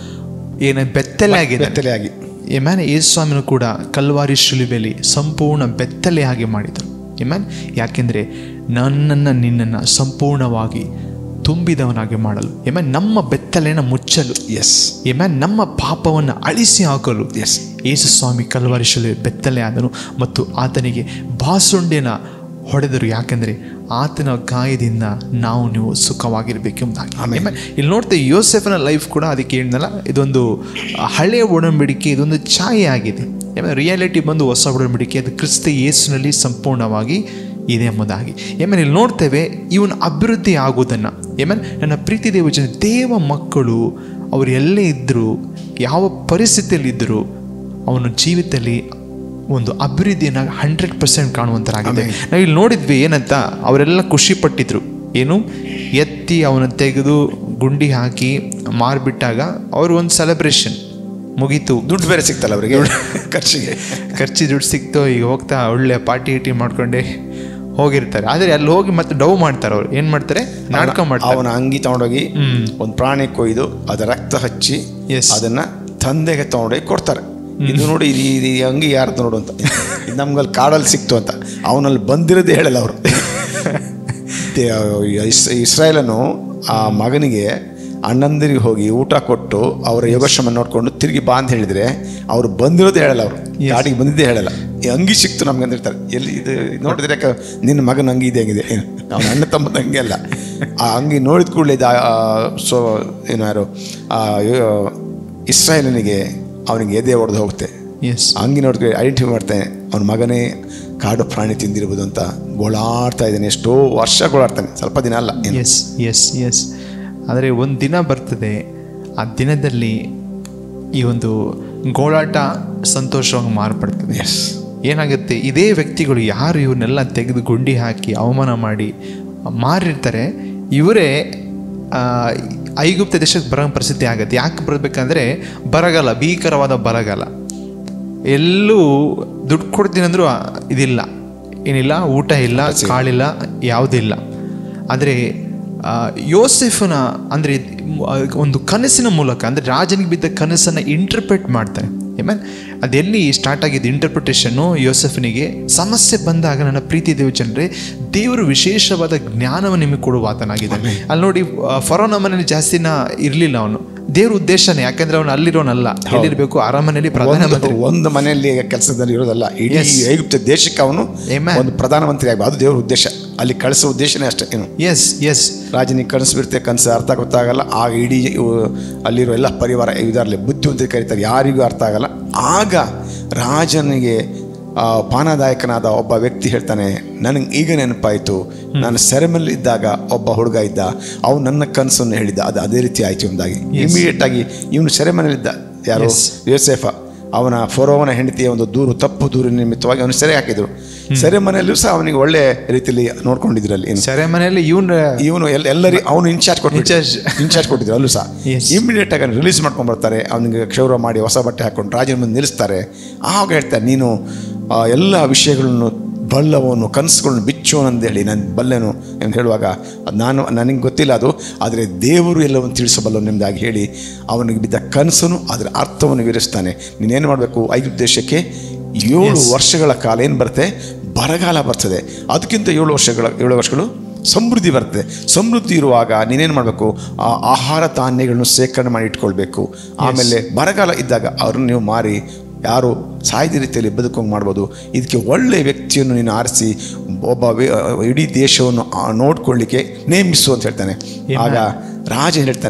ಏನು ಬೆತ್ತಲೆ ಆಗಿದೆ ಬೆತ್ತಲೆ ಆಗಿ ಏ ಮ್ಯಾನ್ ಯೇಸ್ವಾಮಿನೂ ಕೂಡ ಕಲ್ವಾರಿ ಶಿಲುಬೆಲಿ ಸಂಪೂರ್ಣ ಬೆತ್ತಲೆ ಹಾಗೆ ಮಾಡಿದರು ಏ ಮ್ಯಾನ್ ಯಾಕೆಂದರೆ ನನ್ನನ್ನು ನಿನ್ನನ್ನು ಸಂಪೂರ್ಣವಾಗಿ ತುಂಬಿದವನಾಗಿ ಮಾಡಲು ಏ ಮ್ಯಾನ್ ನಮ್ಮ ಬೆತ್ತಲೆನ ಮುಚ್ಚಲು ಎಸ್ ಏ ಮ್ಯಾನ್ ನಮ್ಮ ಪಾಪವನ್ನು ಅಳಿಸಿ ಹಾಕಲು ಎಸ್ ಯೇಸು ಸ್ವಾಮಿ ಕಲ್ವಾರಿ ಶಿಲುಬೆ ಬೆತ್ತಲೆ ಆದನು ಮತ್ತು ಆತನಿಗೆ ಬಾಸುಂಡೆನ ಹೊಡೆದರು ಯಾಕೆಂದರೆ ಆತನ ಗಾಯದಿಂದ ನಾವು ನೀವು ಸುಖವಾಗಿರಬೇಕೆಂಬುದಾಗಿ Amen. ಇಲ್ಲಿ ನೋಡ್ತೇವೆ ಯೋಸೆಫನ ಲೈಫ್ ಕೂಡ ಅದಕ್ಕೆ ಹೇಳಿದ್ನಲ್ಲ ಇದೊಂದು ಹಳೆಯ ಒಡಂಬಡಿಕೆ ಇದೊಂದು ಛಾಯೆ ಆಗಿದೆ ರಿಯಾಲಿಟಿ ಬಂದು ಹೊಸ ಒಡಂಬಡಿಕೆ ಅದು ಕ್ರಿಸ್ತ ಯೇಸುನಲ್ಲಿ ಸಂಪೂರ್ಣವಾಗಿ ಇದೆ ಎಂಬುದಾಗಿ ಏಮನ್ ಇಲ್ಲಿ ನೋಡ್ತೇವೆ ಇವನು ಅಭಿವೃದ್ಧಿ ಆಗುವುದನ್ನು ಏಮನ್ ನನ್ನ ಪ್ರೀತಿ ದೇವ ಜನ ದೇವ ಮಕ್ಕಳು ಅವರು ಎಲ್ಲೇ ಇದ್ದರೂ ಯಾವ ಪರಿಸ್ಥಿತಿಯಲ್ಲಿದ್ದರೂ ಅವನ ಜೀವಿತದಲ್ಲಿ ಒಂದು ಅಭಿವೃದ್ಧಿಯನ್ನು ಹಂಡ್ರೆಡ್ ಪರ್ಸೆಂಟ್ ಕಾಣುವಂತರಾಗಿದೆ ನಾವು ಇಲ್ಲಿ ನೋಡಿದ್ವಿ ಏನಂತ ಅವರೆಲ್ಲ ಖುಷಿ ಪಟ್ಟಿದ್ರು ಏನು ಎತ್ತಿ ಅವನ ತೆಗೆದು ಗುಂಡಿ ಹಾಕಿ ಮಾರ್ಬಿಟ್ಟಾಗ ಅವರು ಒಂದು ಸೆಲೆಬ್ರೇಷನ್ ಮುಗೀತು ದುಡ್ಡು ಬೇರೆ ಸಿಗ್ತಲ್ಲ ಅವರಿಗೆ ಖರ್ಚಿಗೆ ಖರ್ಚಿ ದುಡ್ಡು ಸಿಕ್ತು ಈಗ ಹೋಗ್ತಾ ಒಳ್ಳೆ ಪಾರ್ಟಿ ಗೀಟಿ ಮಾಡ್ಕೊಂಡೆ ಹೋಗಿರ್ತಾರೆ ಆದರೆ ಅಲ್ಲಿ ಹೋಗಿ ಮತ್ತೆ ಡವ್ ಮಾಡ್ತಾರೆ ಅವ್ರು ಏನು ಮಾಡ್ತಾರೆ ನಾಟಕ ಮಾಡ್ತಾರೆ ಅವನ ಅಂಗಿ ತಗೊಂಡೋಗಿ ಹ್ಮ್. ಒಂದು ಪ್ರಾಣಿ ಕೊಯ್ದು ಅದರ ರಕ್ತ ಹಚ್ಚಿ Yes. ಅದನ್ನ ತಂದೆಗೆ ತಗೊಂಡೋಗಿ ಕೊಡ್ತಾರೆ ಇದು ನೋಡಿ ಇದು ಇದು ಈ ಅಂಗಿ ಯಾರ್ದು ನೋಡು ಅಂತ ಇದು ನಮ್ಗಲ್ಲಿ ಕಾಡಲ್ಲಿ ಸಿಕ್ತು ಅಂತ ಅವನಲ್ಲಿ ಬಂದಿರೋದೇ ಹೇಳಲ್ಲ ಅವರು ಇಸ್ರಾಯೇಲನು ಆ ಮಗನಿಗೆ ಅಣ್ಣಂದಿರಿಗೆ ಹೋಗಿ ಊಟ ಕೊಟ್ಟು ಅವರ ಯೋಗಶ್ರಮ ನೋಡಿಕೊಂಡು ತಿರುಗಿ ಬಾ ಅಂತ ಹೇಳಿದ್ರೆ ಅವ್ರು ಬಂದಿರೋದೇ ಹೇಳಲ್ಲ ಅವರು ಗಾಡಿಗೆ ಬಂದಿದ್ದೇ ಹೇಳಲ್ಲ ಈ ಅಂಗಿ ಸಿಕ್ತು ನಮ್ಗೆ ಅಂದಿರ್ತಾರೆ ಎಲ್ಲಿ ಇದು ಇದು ನೋಡಿದ್ರೆ ಯಾಕೆ ನಿನ್ನ ಮಗನ ಅಂಗಿ ಇದೆ ಹೆಂಗಿದೆ ಅವನ ಅಣ್ಣ ತಮ್ಮದ ಅಂಗಿ ಅಲ್ಲ ಆ ಅಂಗಿ ನೋಡಿದ ಕೂಡಲೇ ಇದು ಆ- ಆ ಸೊ ಏನು ಯಾರು ಆ ಯೋ- ಇಸ್ರಾಯೇಲನಿಗೆ ಅವನಿಗೆ ಎದೆ ಹೊಡೆದು ಹೋಗುತ್ತೆ ಎಸ್ ಆ ಅಂಗಿ ನೋಡಿದ್ರೆ ಐಡೆಂಟಿಫೈ ಮಾಡ್ತಾನೆ ಅವನ ಮಗನೇ ಕಾಡು ಪ್ರಾಣಿ ತಿಂದಿರ್ಬೋದು ಅಂತ ಗೋಳಾಡ್ತಾ ಇದ್ದಾನೆ ಎಷ್ಟೋ ವರ್ಷ ಗೋಳಾಡ್ತಾನೆ ಸ್ವಲ್ಪ ದಿನ ಅಲ್ಲ ಏನು ಎಸ್ ಎಸ್ ಎಸ್ ಆದರೆ ಒಂದು ದಿನ ಬರ್ತದೆ ಆ ದಿನದಲ್ಲಿ ಈ ಒಂದು ಗೋಳಾಟ ಸಂತೋಷವಾಗಿ ಮಾರ್ಪಡ್ತದೆ ಎಸ್ ಏನಾಗುತ್ತೆ ಇದೇ ವ್ಯಕ್ತಿಗಳು ಯಾರು ಇವನ್ನೆಲ್ಲ ತೆಗೆದು ಗುಂಡಿ ಹಾಕಿ ಅವಮಾನ ಮಾಡಿ ಮಾರಿರ್ತಾರೆ ಇವರೇ ಆ, ಐಗುಪ್ತ ದೇಶಕ್ಕೆ ಬರೋ ಪರಿಸ್ಥಿತಿ ಆಗುತ್ತೆ ಯಾಕೆ ಬರಬೇಕಂದ್ರೆ ಬರಗಾಲ ಭೀಕರವಾದ ಬರಗಾಲ ಎಲ್ಲೂ ದುಡ್ಡು ಕೊಡ್ತೀನಿ ಅಂದರೂ ಇದಿಲ್ಲ ಏನಿಲ್ಲ ಊಟ ಇಲ್ಲ ಕಾಳಿಲ್ಲ ಯಾವುದಿಲ್ಲ ಆದರೆ ಆ, ಯೋಸೆಫನ ಅಂದರೆ ಒಂದು ಕನಸಿನ ಮೂಲಕ ಅಂದರೆ ರಾಜನಿಗೆ ಬಿದ್ದ ಕನಸನ್ನು ಇಂಟರ್ಪ್ರೆಟ್ ಮಾಡ್ತಾನೆ ಏಮನ್ ಅದೆಲ್ಲಿ ಸ್ಟಾರ್ಟ್ ಆಗಿದ್ದು ಇಂಟರ್ಪ್ರಿಟೇಷನ್ನು ಯೋಸೆಫನಿಗೆ ಸಮಸ್ಯೆ ಬಂದಾಗ ನನ್ನ ಪ್ರೀತಿ ದೇವ ಜನರೇ ದೇವರು ವಿಶೇಷವಾದ ಜ್ಞಾನವನ್ನು ನಿಮಗೆ ಕೊಡುವ ಆತನಾಗಿದ್ದಾನೆ ಅಲ್ಲಿ ನೋಡಿ ಆ, ಫರೋನ ಮನೇಲಿ ಜಾಸ್ತಿನ ಇರಲಿಲ್ಲ ಅವನು ದೇವ್ರ ಉದ್ದೇಶನೇ ಯಾಕಂದ್ರೆ ಅವನು ಅಲ್ಲಿರೋನಲ್ಲ ಎಲ್ಲಿರಬೇಕು ಅರಮನೆಯಲ್ಲಿ ಪ್ರಧಾನಮಂತ್ರಿ ಒಂದು ಒಂದು ಮನೆಯಲ್ಲಿ ಕೆಲಸದಲ್ಲಿ ಇರೋದಲ್ಲ ಇಡೀ ಐಗುಪ್ತ ದೇಶಕ್ಕೆ ಅವನು Amen. ಒಂದು ಪ್ರಧಾನಮಂತ್ರಿ ಆಗಬೇಕು ಅದು ದೇವ್ರ ಉದ್ದೇಶ ಅಲ್ಲಿ ಕಳಿಸೋ ಉದ್ದೇಶನೇ ಅಷ್ಟೇ ಏನು ಎಸ್ ಎಸ್ ರಾಜನಿಗೆ ಕನಸು ಬಿರುತ್ತೆ ಕನಸು ಅರ್ಥ ಗೊತ್ತಾಗಲ್ಲ ಆಗ ಇಡೀ ಇವು ಅಲ್ಲಿರೋ ಎಲ್ಲ ಪರಿವಾರ ಇದರಲ್ಲಿ ಬುದ್ಧಿವಂತ ಕರೀತಾರೆ ಯಾರಿಗೂ ಅರ್ಥ ಆಗಲ್ಲ ಆಗ ರಾಜನಿಗೆ ಆ, ಪಾನದಾಯಕನಾದ ಒಬ್ಬ ವ್ಯಕ್ತಿ ಹೇಳ್ತಾನೆ ನನಗೆ ಈಗ ನೆನಪಾಯಿತು ನಾನು ಸೆರೆಮಲ್ಲಿ ಇದ್ದಾಗ ಒಬ್ಬ ಹುಡುಗ ಇದ್ದ ಅವನು ನನ್ನ ಕನಸನ್ನು ಹೇಳಿದ್ದ ಅದು ಅದೇ ರೀತಿ ಆಯಿತು ಎಂಬುದಾಗಿ ಇಮಿಡಿಯೇಟ್ ಆಗಿ ಇವನು ಸೆರೆಮನೆಯಲ್ಲಿದ್ದ ಯಾರು Yes. ಯೋಸೇಫ ಅವನ ಫೋರೋವನ ಹೆಂಡತಿಯ ಒಂದು ದೂರು ತಪ್ಪು ದೂರಿನ ನಿಮಿತ್ತವಾಗಿ ಅವನು ಸೆರೆ ಹಾಕಿದ್ರು ಸೆರೆಮನೆಯಲ್ಲೂ ಸಹ ಅವನಿಗೆ ಒಳ್ಳೆ ರೀತಿಯಲ್ಲಿ ನೋಡ್ಕೊಂಡಿದ್ರಲ್ಲಿ ಏನು ಸೆರೆ ಮನೆಯಲ್ಲಿ ಇವನ್ ಇವನು ಎಲ್ಲ ಎಲ್ಲರಿ ಅವನು ಇನ್ಚಾರ್ಜ್ ಕೊಟ್ಟು Incharge. ಇನ್ಚಾರ್ಜ್ ಕೊಟ್ಟಿದ್ರು ಅಲ್ಲೂ ಸಹ Yes. ಇಮಿಡಿಯೇಟ್ ಆಗಿ ರಿಲೀಸ್ ಮಾಡ್ಕೊಂಡು ಬರ್ತಾರೆ ಅವನಿಗೆ ಕ್ಷೌರ ಮಾಡಿ ಹೊಸ ಬಟ್ಟೆ ಹಾಕೊಂಡು ರಾಜನ ಮುಂದೆ ನಿಲ್ಲಿಸ್ತಾರೆ ಆವಾಗ ಹೇಳ್ತಾರೆ ನೀನು ಆ, ಎಲ್ಲ ವಿಷಯಗಳನ್ನು ಬಲ್ಲವನು ಕನಸುಗಳನ್ನು ಬಿಚ್ಚೋನು ಹೇಳಿ ನಾನು ಬಲ್ಲೆನು ಎಂದು ಹೇಳುವಾಗ ಅದ್ ನಾನು ನನಗೆ ಗೊತ್ತಿಲ್ಲ ಅದು ಆದರೆ ದೇವರು ಎಲ್ಲವನ್ನು ತಿಳಿಸಬಲ್ಲವನು ಎಂಬುದಾಗಿ ಹೇಳಿ ಅವನಿಗೆ ಬಿದ್ದ ಕನಸನು ಅದರ ಅರ್ಥವನ್ನು ವಿವರಿಸ್ತಾನೆ ನೀನೇನು ಮಾಡಬೇಕು ಐದು ದೇಶಕ್ಕೆ ಏಳು ವರ್ಷಗಳ ಕಾಲ ಏನು ಬರುತ್ತೆ ಬರಗಾಲ ಬರ್ತದೆ ಅದಕ್ಕಿಂತ ಏಳು ವರ್ಷಗಳ ಏಳು ವರ್ಷಗಳು ಸಮೃದ್ಧಿ ಬರ್ತದೆ ಸಮೃದ್ಧಿ ಇರುವಾಗ ನೀನೇನು ಮಾಡಬೇಕು ಆ ಆಹಾರ ಧಾನ್ಯಗಳನ್ನು ಸೇಕರಣೆ ಮಾಡಿ ಇಟ್ಕೊಳ್ಬೇಕು ಆಮೇಲೆ ಬರಗಾಲ ಇದ್ದಾಗ ಅವ್ರನ್ನ ನೀವು ಮಾರಿ ಯಾರು ಸಾಯ್ದ ರೀತಿಯಲ್ಲಿ ಬದುಕಂಗೆ ಮಾಡ್ಬೋದು ಇದಕ್ಕೆ ಒಳ್ಳೆಯ ವ್ಯಕ್ತಿಯನ್ನು ನೀನು ಆರಿಸಿ ಒಬ್ಬ ವ್ಯ- ಇಡೀ ದೇಶವನ್ನು ಆ ನೋಡ್ಕೊಳ್ಳಿಕ್ಕೆ ನೇಮಿಸು ಅಂತ ಹೇಳ್ತಾನೆ ಆಗ ರಾಜ ಹೇಳ್ತಾನೆ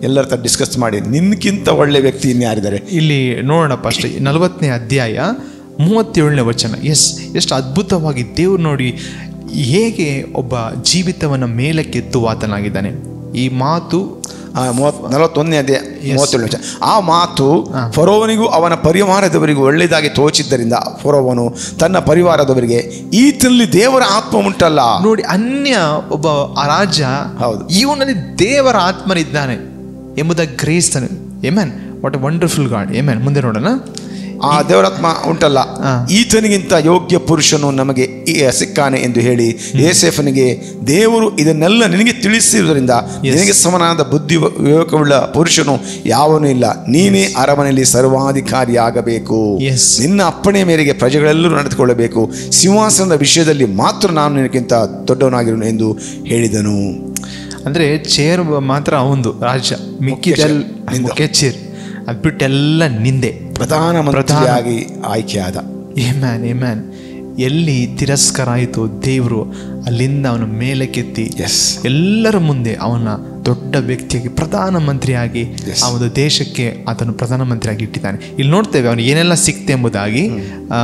ಎಲ್ಲರ ಹತ್ರ ಡಿಸ್ಕಸ್ ಮಾಡಿ ನಿನ್ಗಿಂತ ಒಳ್ಳೆ ವ್ಯಕ್ತಿ ಇನ್ಯಾರಿದ್ದಾರೆ ಇಲ್ಲಿ ನೋಡೋಣಪ್ಪ ಅಷ್ಟೇ ನಲವತ್ತನೇ ಅಧ್ಯಾಯ ಮೂವತ್ತೇಳನೇ ವಚನ ಎಸ್ ಎಷ್ಟು ಅದ್ಭುತವಾಗಿ ದೇವ್ರು ನೋಡಿ ಹೇಗೆ ಒಬ್ಬ ಜೀವಿತವನ್ನು ಮೇಲಕ್ಕೆತ್ತುವ ಆತನಾಗಿದ್ದಾನೆ ಈ ಮಾತು ಆ, ಮೂವತ್ ನಲವತ್ತೊಂದನೇ ಅದೇ ಮೂವತ್ತೇಳು ನಿಮಿಷ ಆ ಮಾತು ಫರೋವನಿಗೂ ಅವನ ಪರಿವಾರದವರಿಗೂ ಒಳ್ಳೆಯದಾಗಿ ತೋಚಿದ್ದರಿಂದ ಫರೋವನು ತನ್ನ ಪರಿವಾರದವರಿಗೆ ಈತನಲ್ಲಿ ದೇವರ ಆತ್ಮ ಉಂಟಲ್ಲ ನೋಡಿ ಅನ್ಯ ಒಬ್ಬ ಆ ರಾಜ ಹೌದು. ಇವನಲ್ಲಿ ದೇವರ ಆತ್ಮನಿದ್ದಾನೆ ಎಂಬುದ ಗ್ರೇಸ್ತನು amen what a wonderful God amen ಮುಂದೆ ನೋಡೋಣ ಆ ದೇವರಾತ್ಮ ಉಂಟಲ್ಲ ಹಾ. ಈತನಿಗಿಂತ ಯೋಗ್ಯ ಪುರುಷನು ನಮಗೆ ಈ ಸಿಕ್ಕಾನೆ ಎಂದು ಹೇಳಿ ಏಸೆಫನಿಗೆ ದೇವರು ಇದನ್ನೆಲ್ಲ ನಿನಗೆ ತಿಳಿಸಿರುವುದರಿಂದ ನಿನಗೆ ಸಮನಾದ ಬುದ್ಧಿ ವಿವೇಕವುಳ್ಳ ಪುರುಷನು ಯಾವನೂ ಇಲ್ಲ ನೀನೇ ಅರಮನೆಯಲ್ಲಿ ಸರ್ವಾಧಿಕಾರಿಯಾಗಬೇಕು Yes. ನಿನ್ನ ಅಪ್ಪಣೆ ಮೇರೆಗೆ ಪ್ರಜೆಗಳೆಲ್ಲರೂ ನಡೆದುಕೊಳ್ಳಬೇಕು ಸಿಂಹಾಸನದ ವಿಷಯದಲ್ಲಿ ಮಾತ್ರ ನಾನು ನಿನಗಿಂತ ದೊಡ್ಡವನಾಗಿರುವನು ಎಂದು ಹೇಳಿದನು ಅಂದ್ರೆ ಚೇರ್ ಮಾತ್ರ ಅವಂದು ರಾಜ್ಯ ಮಿಕ್ಕಿದೆಲ್ಲ ನಿಂದು. ಮುಖ್ಯ ಚೇರ್ ಅದ್ ಬಿಟ್ಟೆಲ್ಲ ನಿಂದೆ ಪ್ರಧಾನಮಂತ್ರಿಯಾಗಿ ಆಯ್ಕೆಯಾದ ಏಮ್ಯಾನ್ ಏಮ್ಯಾನ್ ಎಲ್ಲಿ ತಿರಸ್ಕಾರ ಆಯಿತು ದೇವರು ಅಲ್ಲಿಂದ ಅವನ ಮೇಲಕ್ಕೆತ್ತಿ ಎಸ್ ಎಲ್ಲರ ಮುಂದೆ ಅವನ ದೊಡ್ಡ ವ್ಯಕ್ತಿಯಾಗಿ ಪ್ರಧಾನಮಂತ್ರಿಯಾಗಿ Yes. ಆ ಒಂದು ದೇಶಕ್ಕೆ ಆತನು ಪ್ರಧಾನಮಂತ್ರಿಯಾಗಿ ಇಟ್ಟಿದ್ದಾನೆ ಇಲ್ಲಿ ನೋಡ್ತೇವೆ ಅವನು ಏನೆಲ್ಲ ಸಿಕ್ತೆ ಎಂಬುದಾಗಿ ಆ,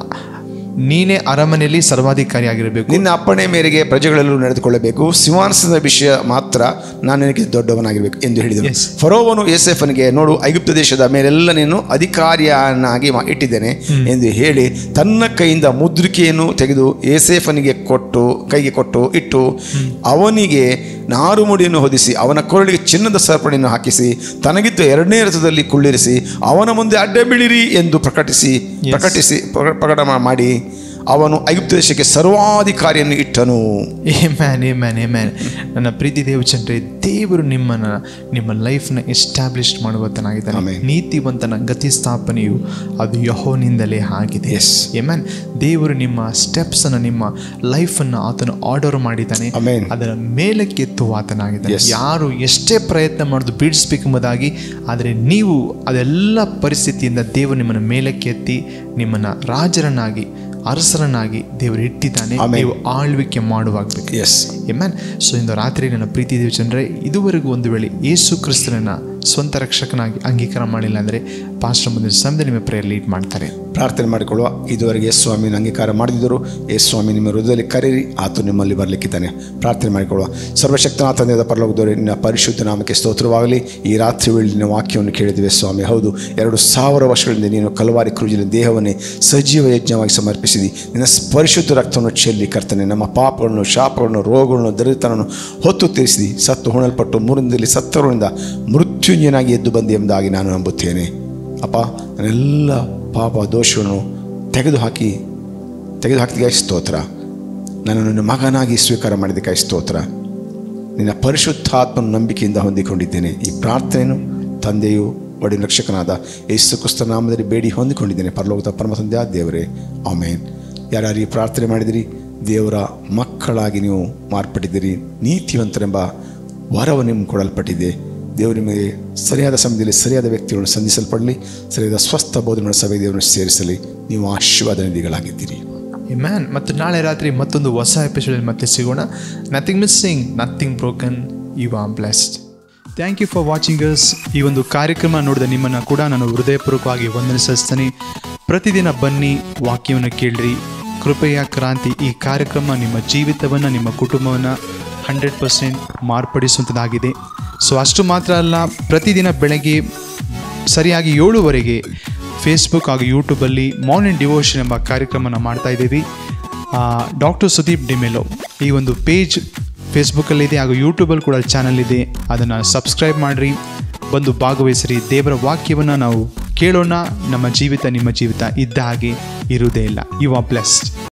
ನೀನೇ ಅರಮನೆಯಲ್ಲಿ ಸರ್ವಾಧಿಕಾರಿಯಾಗಿರಬೇಕು ನಿನ್ನ ಅಪ್ಪಣೆ ಮೇರೆಗೆ ಪ್ರಜೆಗಳೆಲ್ಲರೂ ನಡೆದುಕೊಳ್ಳಬೇಕು ಸಿಂಹಾಸನದ ವಿಷಯ ಮಾತ್ರ ನಾನು ನಿನಗೆ ದೊಡ್ಡವನಾಗಿರಬೇಕು ಎಂದು ಹೇಳಿದನು Yes. ಫರೋವನು ಏಸೆಫನಿಗೆ ನೋಡು ಐಗುಪ್ತ ದೇಶದ ಮೇಲೆಲ್ಲ ನೀನು ಅಧಿಕಾರಿಯನ್ನಾಗಿ ಮಾ- ಇಟ್ಟಿದ್ದೇನೆ ಎಂದು ಹೇಳಿ ತನ್ನ ಕೈಯಿಂದ ಮುದ್ರಿಕೆಯನ್ನು ತೆಗೆದು ಏಸೇಫನಿಗೆ ಕೊಟ್ಟು ಕೈಗೆ ಕೊಟ್ಟು ಇಟ್ಟು ಅವನಿಗೆ ನಾರುಮುಡಿಯನ್ನು ಹೊದಿಸಿ ಅವನ ಕೊರಳಿಗೆ ಚಿನ್ನದ ಸರಪಣಿಯನ್ನು ಹಾಕಿಸಿ ತನಗಿದ್ದ ಎರಡನೇ ರಥದಲ್ಲಿ ಕುಳ್ಳಿರಿಸಿ ಅವನ ಮುಂದೆ ಅಡ್ಡ ಬೀಳಿರಿ ಎಂದು ಪ್ರಕಟಿಸಿ ಪ್ರಕಟಿಸಿ ಪ್ರಕ- ಪ್ರಕಟ ಮಾಡಿ ಅವನು ಐಗುಪ್ತ ದೇಶಕ್ಕೆ ಸರ್ವಾಧಿಕಾರಿಯನ್ನು ಇಟ್ಟನು ಏ ಮ್ಯಾನ್ ಏ ಮ್ಯಾನ್ ಏ ಮ್ಯಾನ್ ನನ್ನ ಪ್ರೀತಿ ದೇವಚಂದ್ರೆ ದೇವರು ನಿಮ್ಮನ್ನ ನಿಮ್ಮ ಲೈಫ್ನ ಎಸ್ಟಾಬ್ಲಿಷ್ ಮಾಡುವತನಾಗಿದ್ದಾನೆ Amen. ನೀತಿವಂತನ ಗತಿ ಸ್ಥಾಪನೆಯು ಅದು ಯಹೋನಿಂದಲೇ ಆಗಿದೆ Yes. ಏ ಮ್ಯಾನ್ ದೇವರು ನಿಮ್ಮ ಸ್ಟೆಪ್ಸ್ ಅನ್ನು ನಿಮ್ಮ ಲೈಫನ್ನು ಆತನು ಆರ್ಡರ್ ಮಾಡಿದ್ದಾನೆ Amen. ಅದರ ಮೇಲಕ್ಕೆ ಎತ್ತುವ ಆತನಾಗಿದ್ದಾನೆ Yes. ಯಾರು ಎಷ್ಟೇ ಪ್ರಯತ್ನ ಮಾಡೋದು ಬೀಳಿಸ್ಬೇಕೆಂಬುದಾಗಿ ಆದರೆ ನೀವು ಅದೆಲ್ಲ ಪರಿಸ್ಥಿತಿಯಿಂದ ದೇವರು ನಿಮ್ಮನ್ನು ಮೇಲಕ್ಕೆ ಎತ್ತಿ ನಿಮ್ಮನ್ನು ರಾಜರನ್ನಾಗಿ ಅರಸರನ್ನಾಗಿ ದೇವರು ಇಟ್ಟಿದ್ದಾನೆ Amen. ನೀವು ಆಳ್ವಿಕೆ ಮಾಡುವಾಗಬೇಕು ಎಸ್ ಎಮ್ಯಾನ್ ಸೊ ಇಂದು ರಾತ್ರಿ ನನ್ನ ಪ್ರೀತಿ ದೇವ ಜನರೇ ಇದುವರೆಗೂ ಒಂದು ವೇಳೆ ಯೇಸು ಕ್ರಿಸ್ತನನ್ನ ಸ್ವಂತ ರಕ್ಷಕನಾಗಿ ಅಂಗೀಕಾರ ಮಾಡಿಲ್ಲ ಅಂದರೆ ಪಾಸ್ಟರ್ ಮುಂದಿನ ಸಮಯದಲ್ಲಿ ನಿಮ್ಮ ಪ್ರೇಯರ್ ಲೀಡ್ ಮಾಡ್ತಾರೆ ಪ್ರಾರ್ಥನೆ ಮಾಡಿಕೊಳ್ಳುವ ಇದುವರೆಗೆ ಯೇಸು ಸ್ವಾಮಿನ ಅಂಗೀಕಾರ ಮಾಡಿದರು ಯೇಸು ಸ್ವಾಮಿ ನಿಮ್ಮ ಹೃದಯದಲ್ಲಿ ಕರೀರಿ ಆತ ನಿಮ್ಮಲ್ಲಿ ಬರಲಿಕ್ಕಿದ್ದಾನೆ ಪ್ರಾರ್ಥನೆ ಮಾಡಿಕೊಳ್ಳುವ ಸರ್ವಶಕ್ತನ ತಂದೆಯಾದ ಪರಲೋಕದವರೇ ನಿನ್ನ ಪರಿಶುದ್ಧ ನಾಮಕ್ಕೆ ಸ್ತೋತ್ರವಾಗಲಿ ಈ ರಾತ್ರಿ ವೇಳೆ ನಿನ್ನ ವಾಕ್ಯವನ್ನು ಕೇಳಿದ್ವಿ ಸ್ವಾಮಿ ಹೌದು ಎರಡು ಸಾವಿರ ವರ್ಷಗಳಿಂದ ನೀನು ಕಲವಾರಿ ಕ್ರೂಜಿನ ದೇಹವನ್ನೇ ಸಜೀವ ಯಜ್ಞವಾಗಿ ಸಮರ್ಪಿಸಿದಿ ನಿನ್ನ ಪರಿಶುದ್ಧ ರಕ್ತವನ್ನು ಚೆಲ್ಲಿ ಕರ್ತನೆ ನಮ್ಮ ಪಾಪಗಳನ್ನು ಶಾಪಗಳನ್ನು ರೋಗಗಳನ್ನು ದರಿತನವನ್ನು ಹೊತ್ತು ತೀರಿಸಿದಿ ಸತ್ತು ಹುಣಲ್ಪಟ್ಟು ಮೂರನೇದಲ್ಲಿ ಸತ್ತವರಿಂದ ಮೃತ್ಯುಂಜನಾಗಿ ಎದ್ದು ಬಂದಿ ಎಂಬುದಾಗಿ ನಾನು ನಂಬುತ್ತೇನೆ ಅಪ್ಪ ನನ್ನೆಲ್ಲ ಪಾಪ ದೋಷಗಳನ್ನು ತೆಗೆದುಹಾಕಿ ತೆಗೆದುಹಾಕಿದಕ್ಕೆ ಸ್ತೋತ್ರ ನನ್ನನ್ನು ನಿನ್ನ ಮಗನಾಗಿ ಸ್ವೀಕಾರ ಮಾಡಿದ್ದಕ್ಕಾಗಿ ಸ್ತೋತ್ರ ನಿನ್ನ ಪರಿಶುದ್ಧಾತ್ಮನ ನಂಬಿಕೆಯಿಂದ ಹೊಂದಿಕೊಂಡಿದ್ದೇನೆ ಈ ಪ್ರಾರ್ಥನೆಯನ್ನು ತಂದೆಯು ಒಡಿ ರಕ್ಷಕನಾದ ಯೇಸು ಕ್ರಿಸ್ತ ನಾಮದಲ್ಲಿ ಬೇಡಿ ಹೊಂದಿಕೊಂಡಿದ್ದೇನೆ ಪರಲೋಕದ ಪರಮ ತಂದೆಯ ದೇವರೇ ಆಮೇನ್ ಯಾರ್ಯಾರು ಈ ಪ್ರಾರ್ಥನೆ ಮಾಡಿದಿರಿ ದೇವರ ಮಕ್ಕಳಾಗಿ ನೀವು ಮಾರ್ಪಟ್ಟಿದ್ದೀರಿ ನೀತಿವಂತರೆಂಬ ವರವು ನಿಮ್ಗೆ ಕೊಡಲ್ಪಟ್ಟಿದೆ ದೇವರು ನಿಮಗೆ ಸರಿಯಾದ ಸಮಯದಲ್ಲಿ ಸರಿಯಾದ ವ್ಯಕ್ತಿಗಳನ್ನು ಸಂಧಿಸಲ್ಪಡಲಿ ಸರಿಯಾದ ಸ್ವಸ್ಥ ಬೋಧನೆ ಸಭೆ ದೇವರನ್ನು ಸೇರಿಸಲಿ ನೀವು ಆಶೀರ್ವಾದ ನಿಧಿಗಳಾಗಿದ್ದೀರಿ ಮ್ಯಾನ್ ಮತ್ತು ನಾಳೆ ರಾತ್ರಿ ಮತ್ತೊಂದು ಹೊಸ ಎಪಿಸೋಡಲ್ಲಿ ಮತ್ತೆ ಸಿಗೋಣ nothing missing nothing broken you are blessed thank you for watching us ಈ ಒಂದು ಕಾರ್ಯಕ್ರಮ ನೋಡಿದ ನಿಮ್ಮನ್ನು ಕೂಡ ನಾನು ಹೃದಯಪೂರ್ವಕವಾಗಿ ವಂದನಿಸಿಸ್ತೇನೆ ಪ್ರತಿದಿನ ಬನ್ನಿ ವಾಕ್ಯವನ್ನು ಕೇಳ್ರಿ ಕೃಪೆಯ ಕ್ರಾಂತಿ ಈ ಕಾರ್ಯಕ್ರಮ ನಿಮ್ಮ ಜೀವಿತವನ್ನು ನಿಮ್ಮ ಕುಟುಂಬವನ್ನು ಹಂಡ್ರೆಡ್ ಪರ್ಸೆಂಟ್ ಮಾರ್ಪಡಿಸುವಂಥದ್ದಾಗಿದೆ ಸೊ ಅಷ್ಟು ಮಾತ್ರ ಅಲ್ಲ ಪ್ರತಿದಿನ ಬೆಳಗ್ಗೆ ಸರಿಯಾಗಿ ಏಳುವರೆಗೆ ಫೇಸ್ಬುಕ್ ಹಾಗೂ ಯೂಟ್ಯೂಬಲ್ಲಿ ಮಾರ್ನಿಂಗ್ ಡಿವೋಷನ್ ಎಂಬ ಕಾರ್ಯಕ್ರಮನ ಮಾಡ್ತಾ ಇದ್ದೀವಿ ಡಾಕ್ಟರ್ ಸುದೀಪ್ ಡಿಮೆಲೋ ಈ ಒಂದು ಪೇಜ್ ಫೇಸ್ಬುಕ್ಕಲ್ಲಿದೆ ಹಾಗೂ ಯೂಟ್ಯೂಬಲ್ಲಿ ಕೂಡ ಚಾನಲ್ ಇದೆ ಅದನ್ನು ಸಬ್ಸ್ಕ್ರೈಬ್ ಮಾಡಿರಿ ಬಂದು ಭಾಗವಹಿಸಿರಿ ದೇವರ ವಾಕ್ಯವನ್ನು ನಾವು ಕೇಳೋಣ ನಮ್ಮ ಜೀವಿತ ನಿಮ್ಮ ಜೀವಿತ ಇದ್ದ ಹಾಗೆ ಇರುವುದೇ ಇಲ್ಲ ಯು ಆರ್ ಬ್ಲೆಸ್ಡ್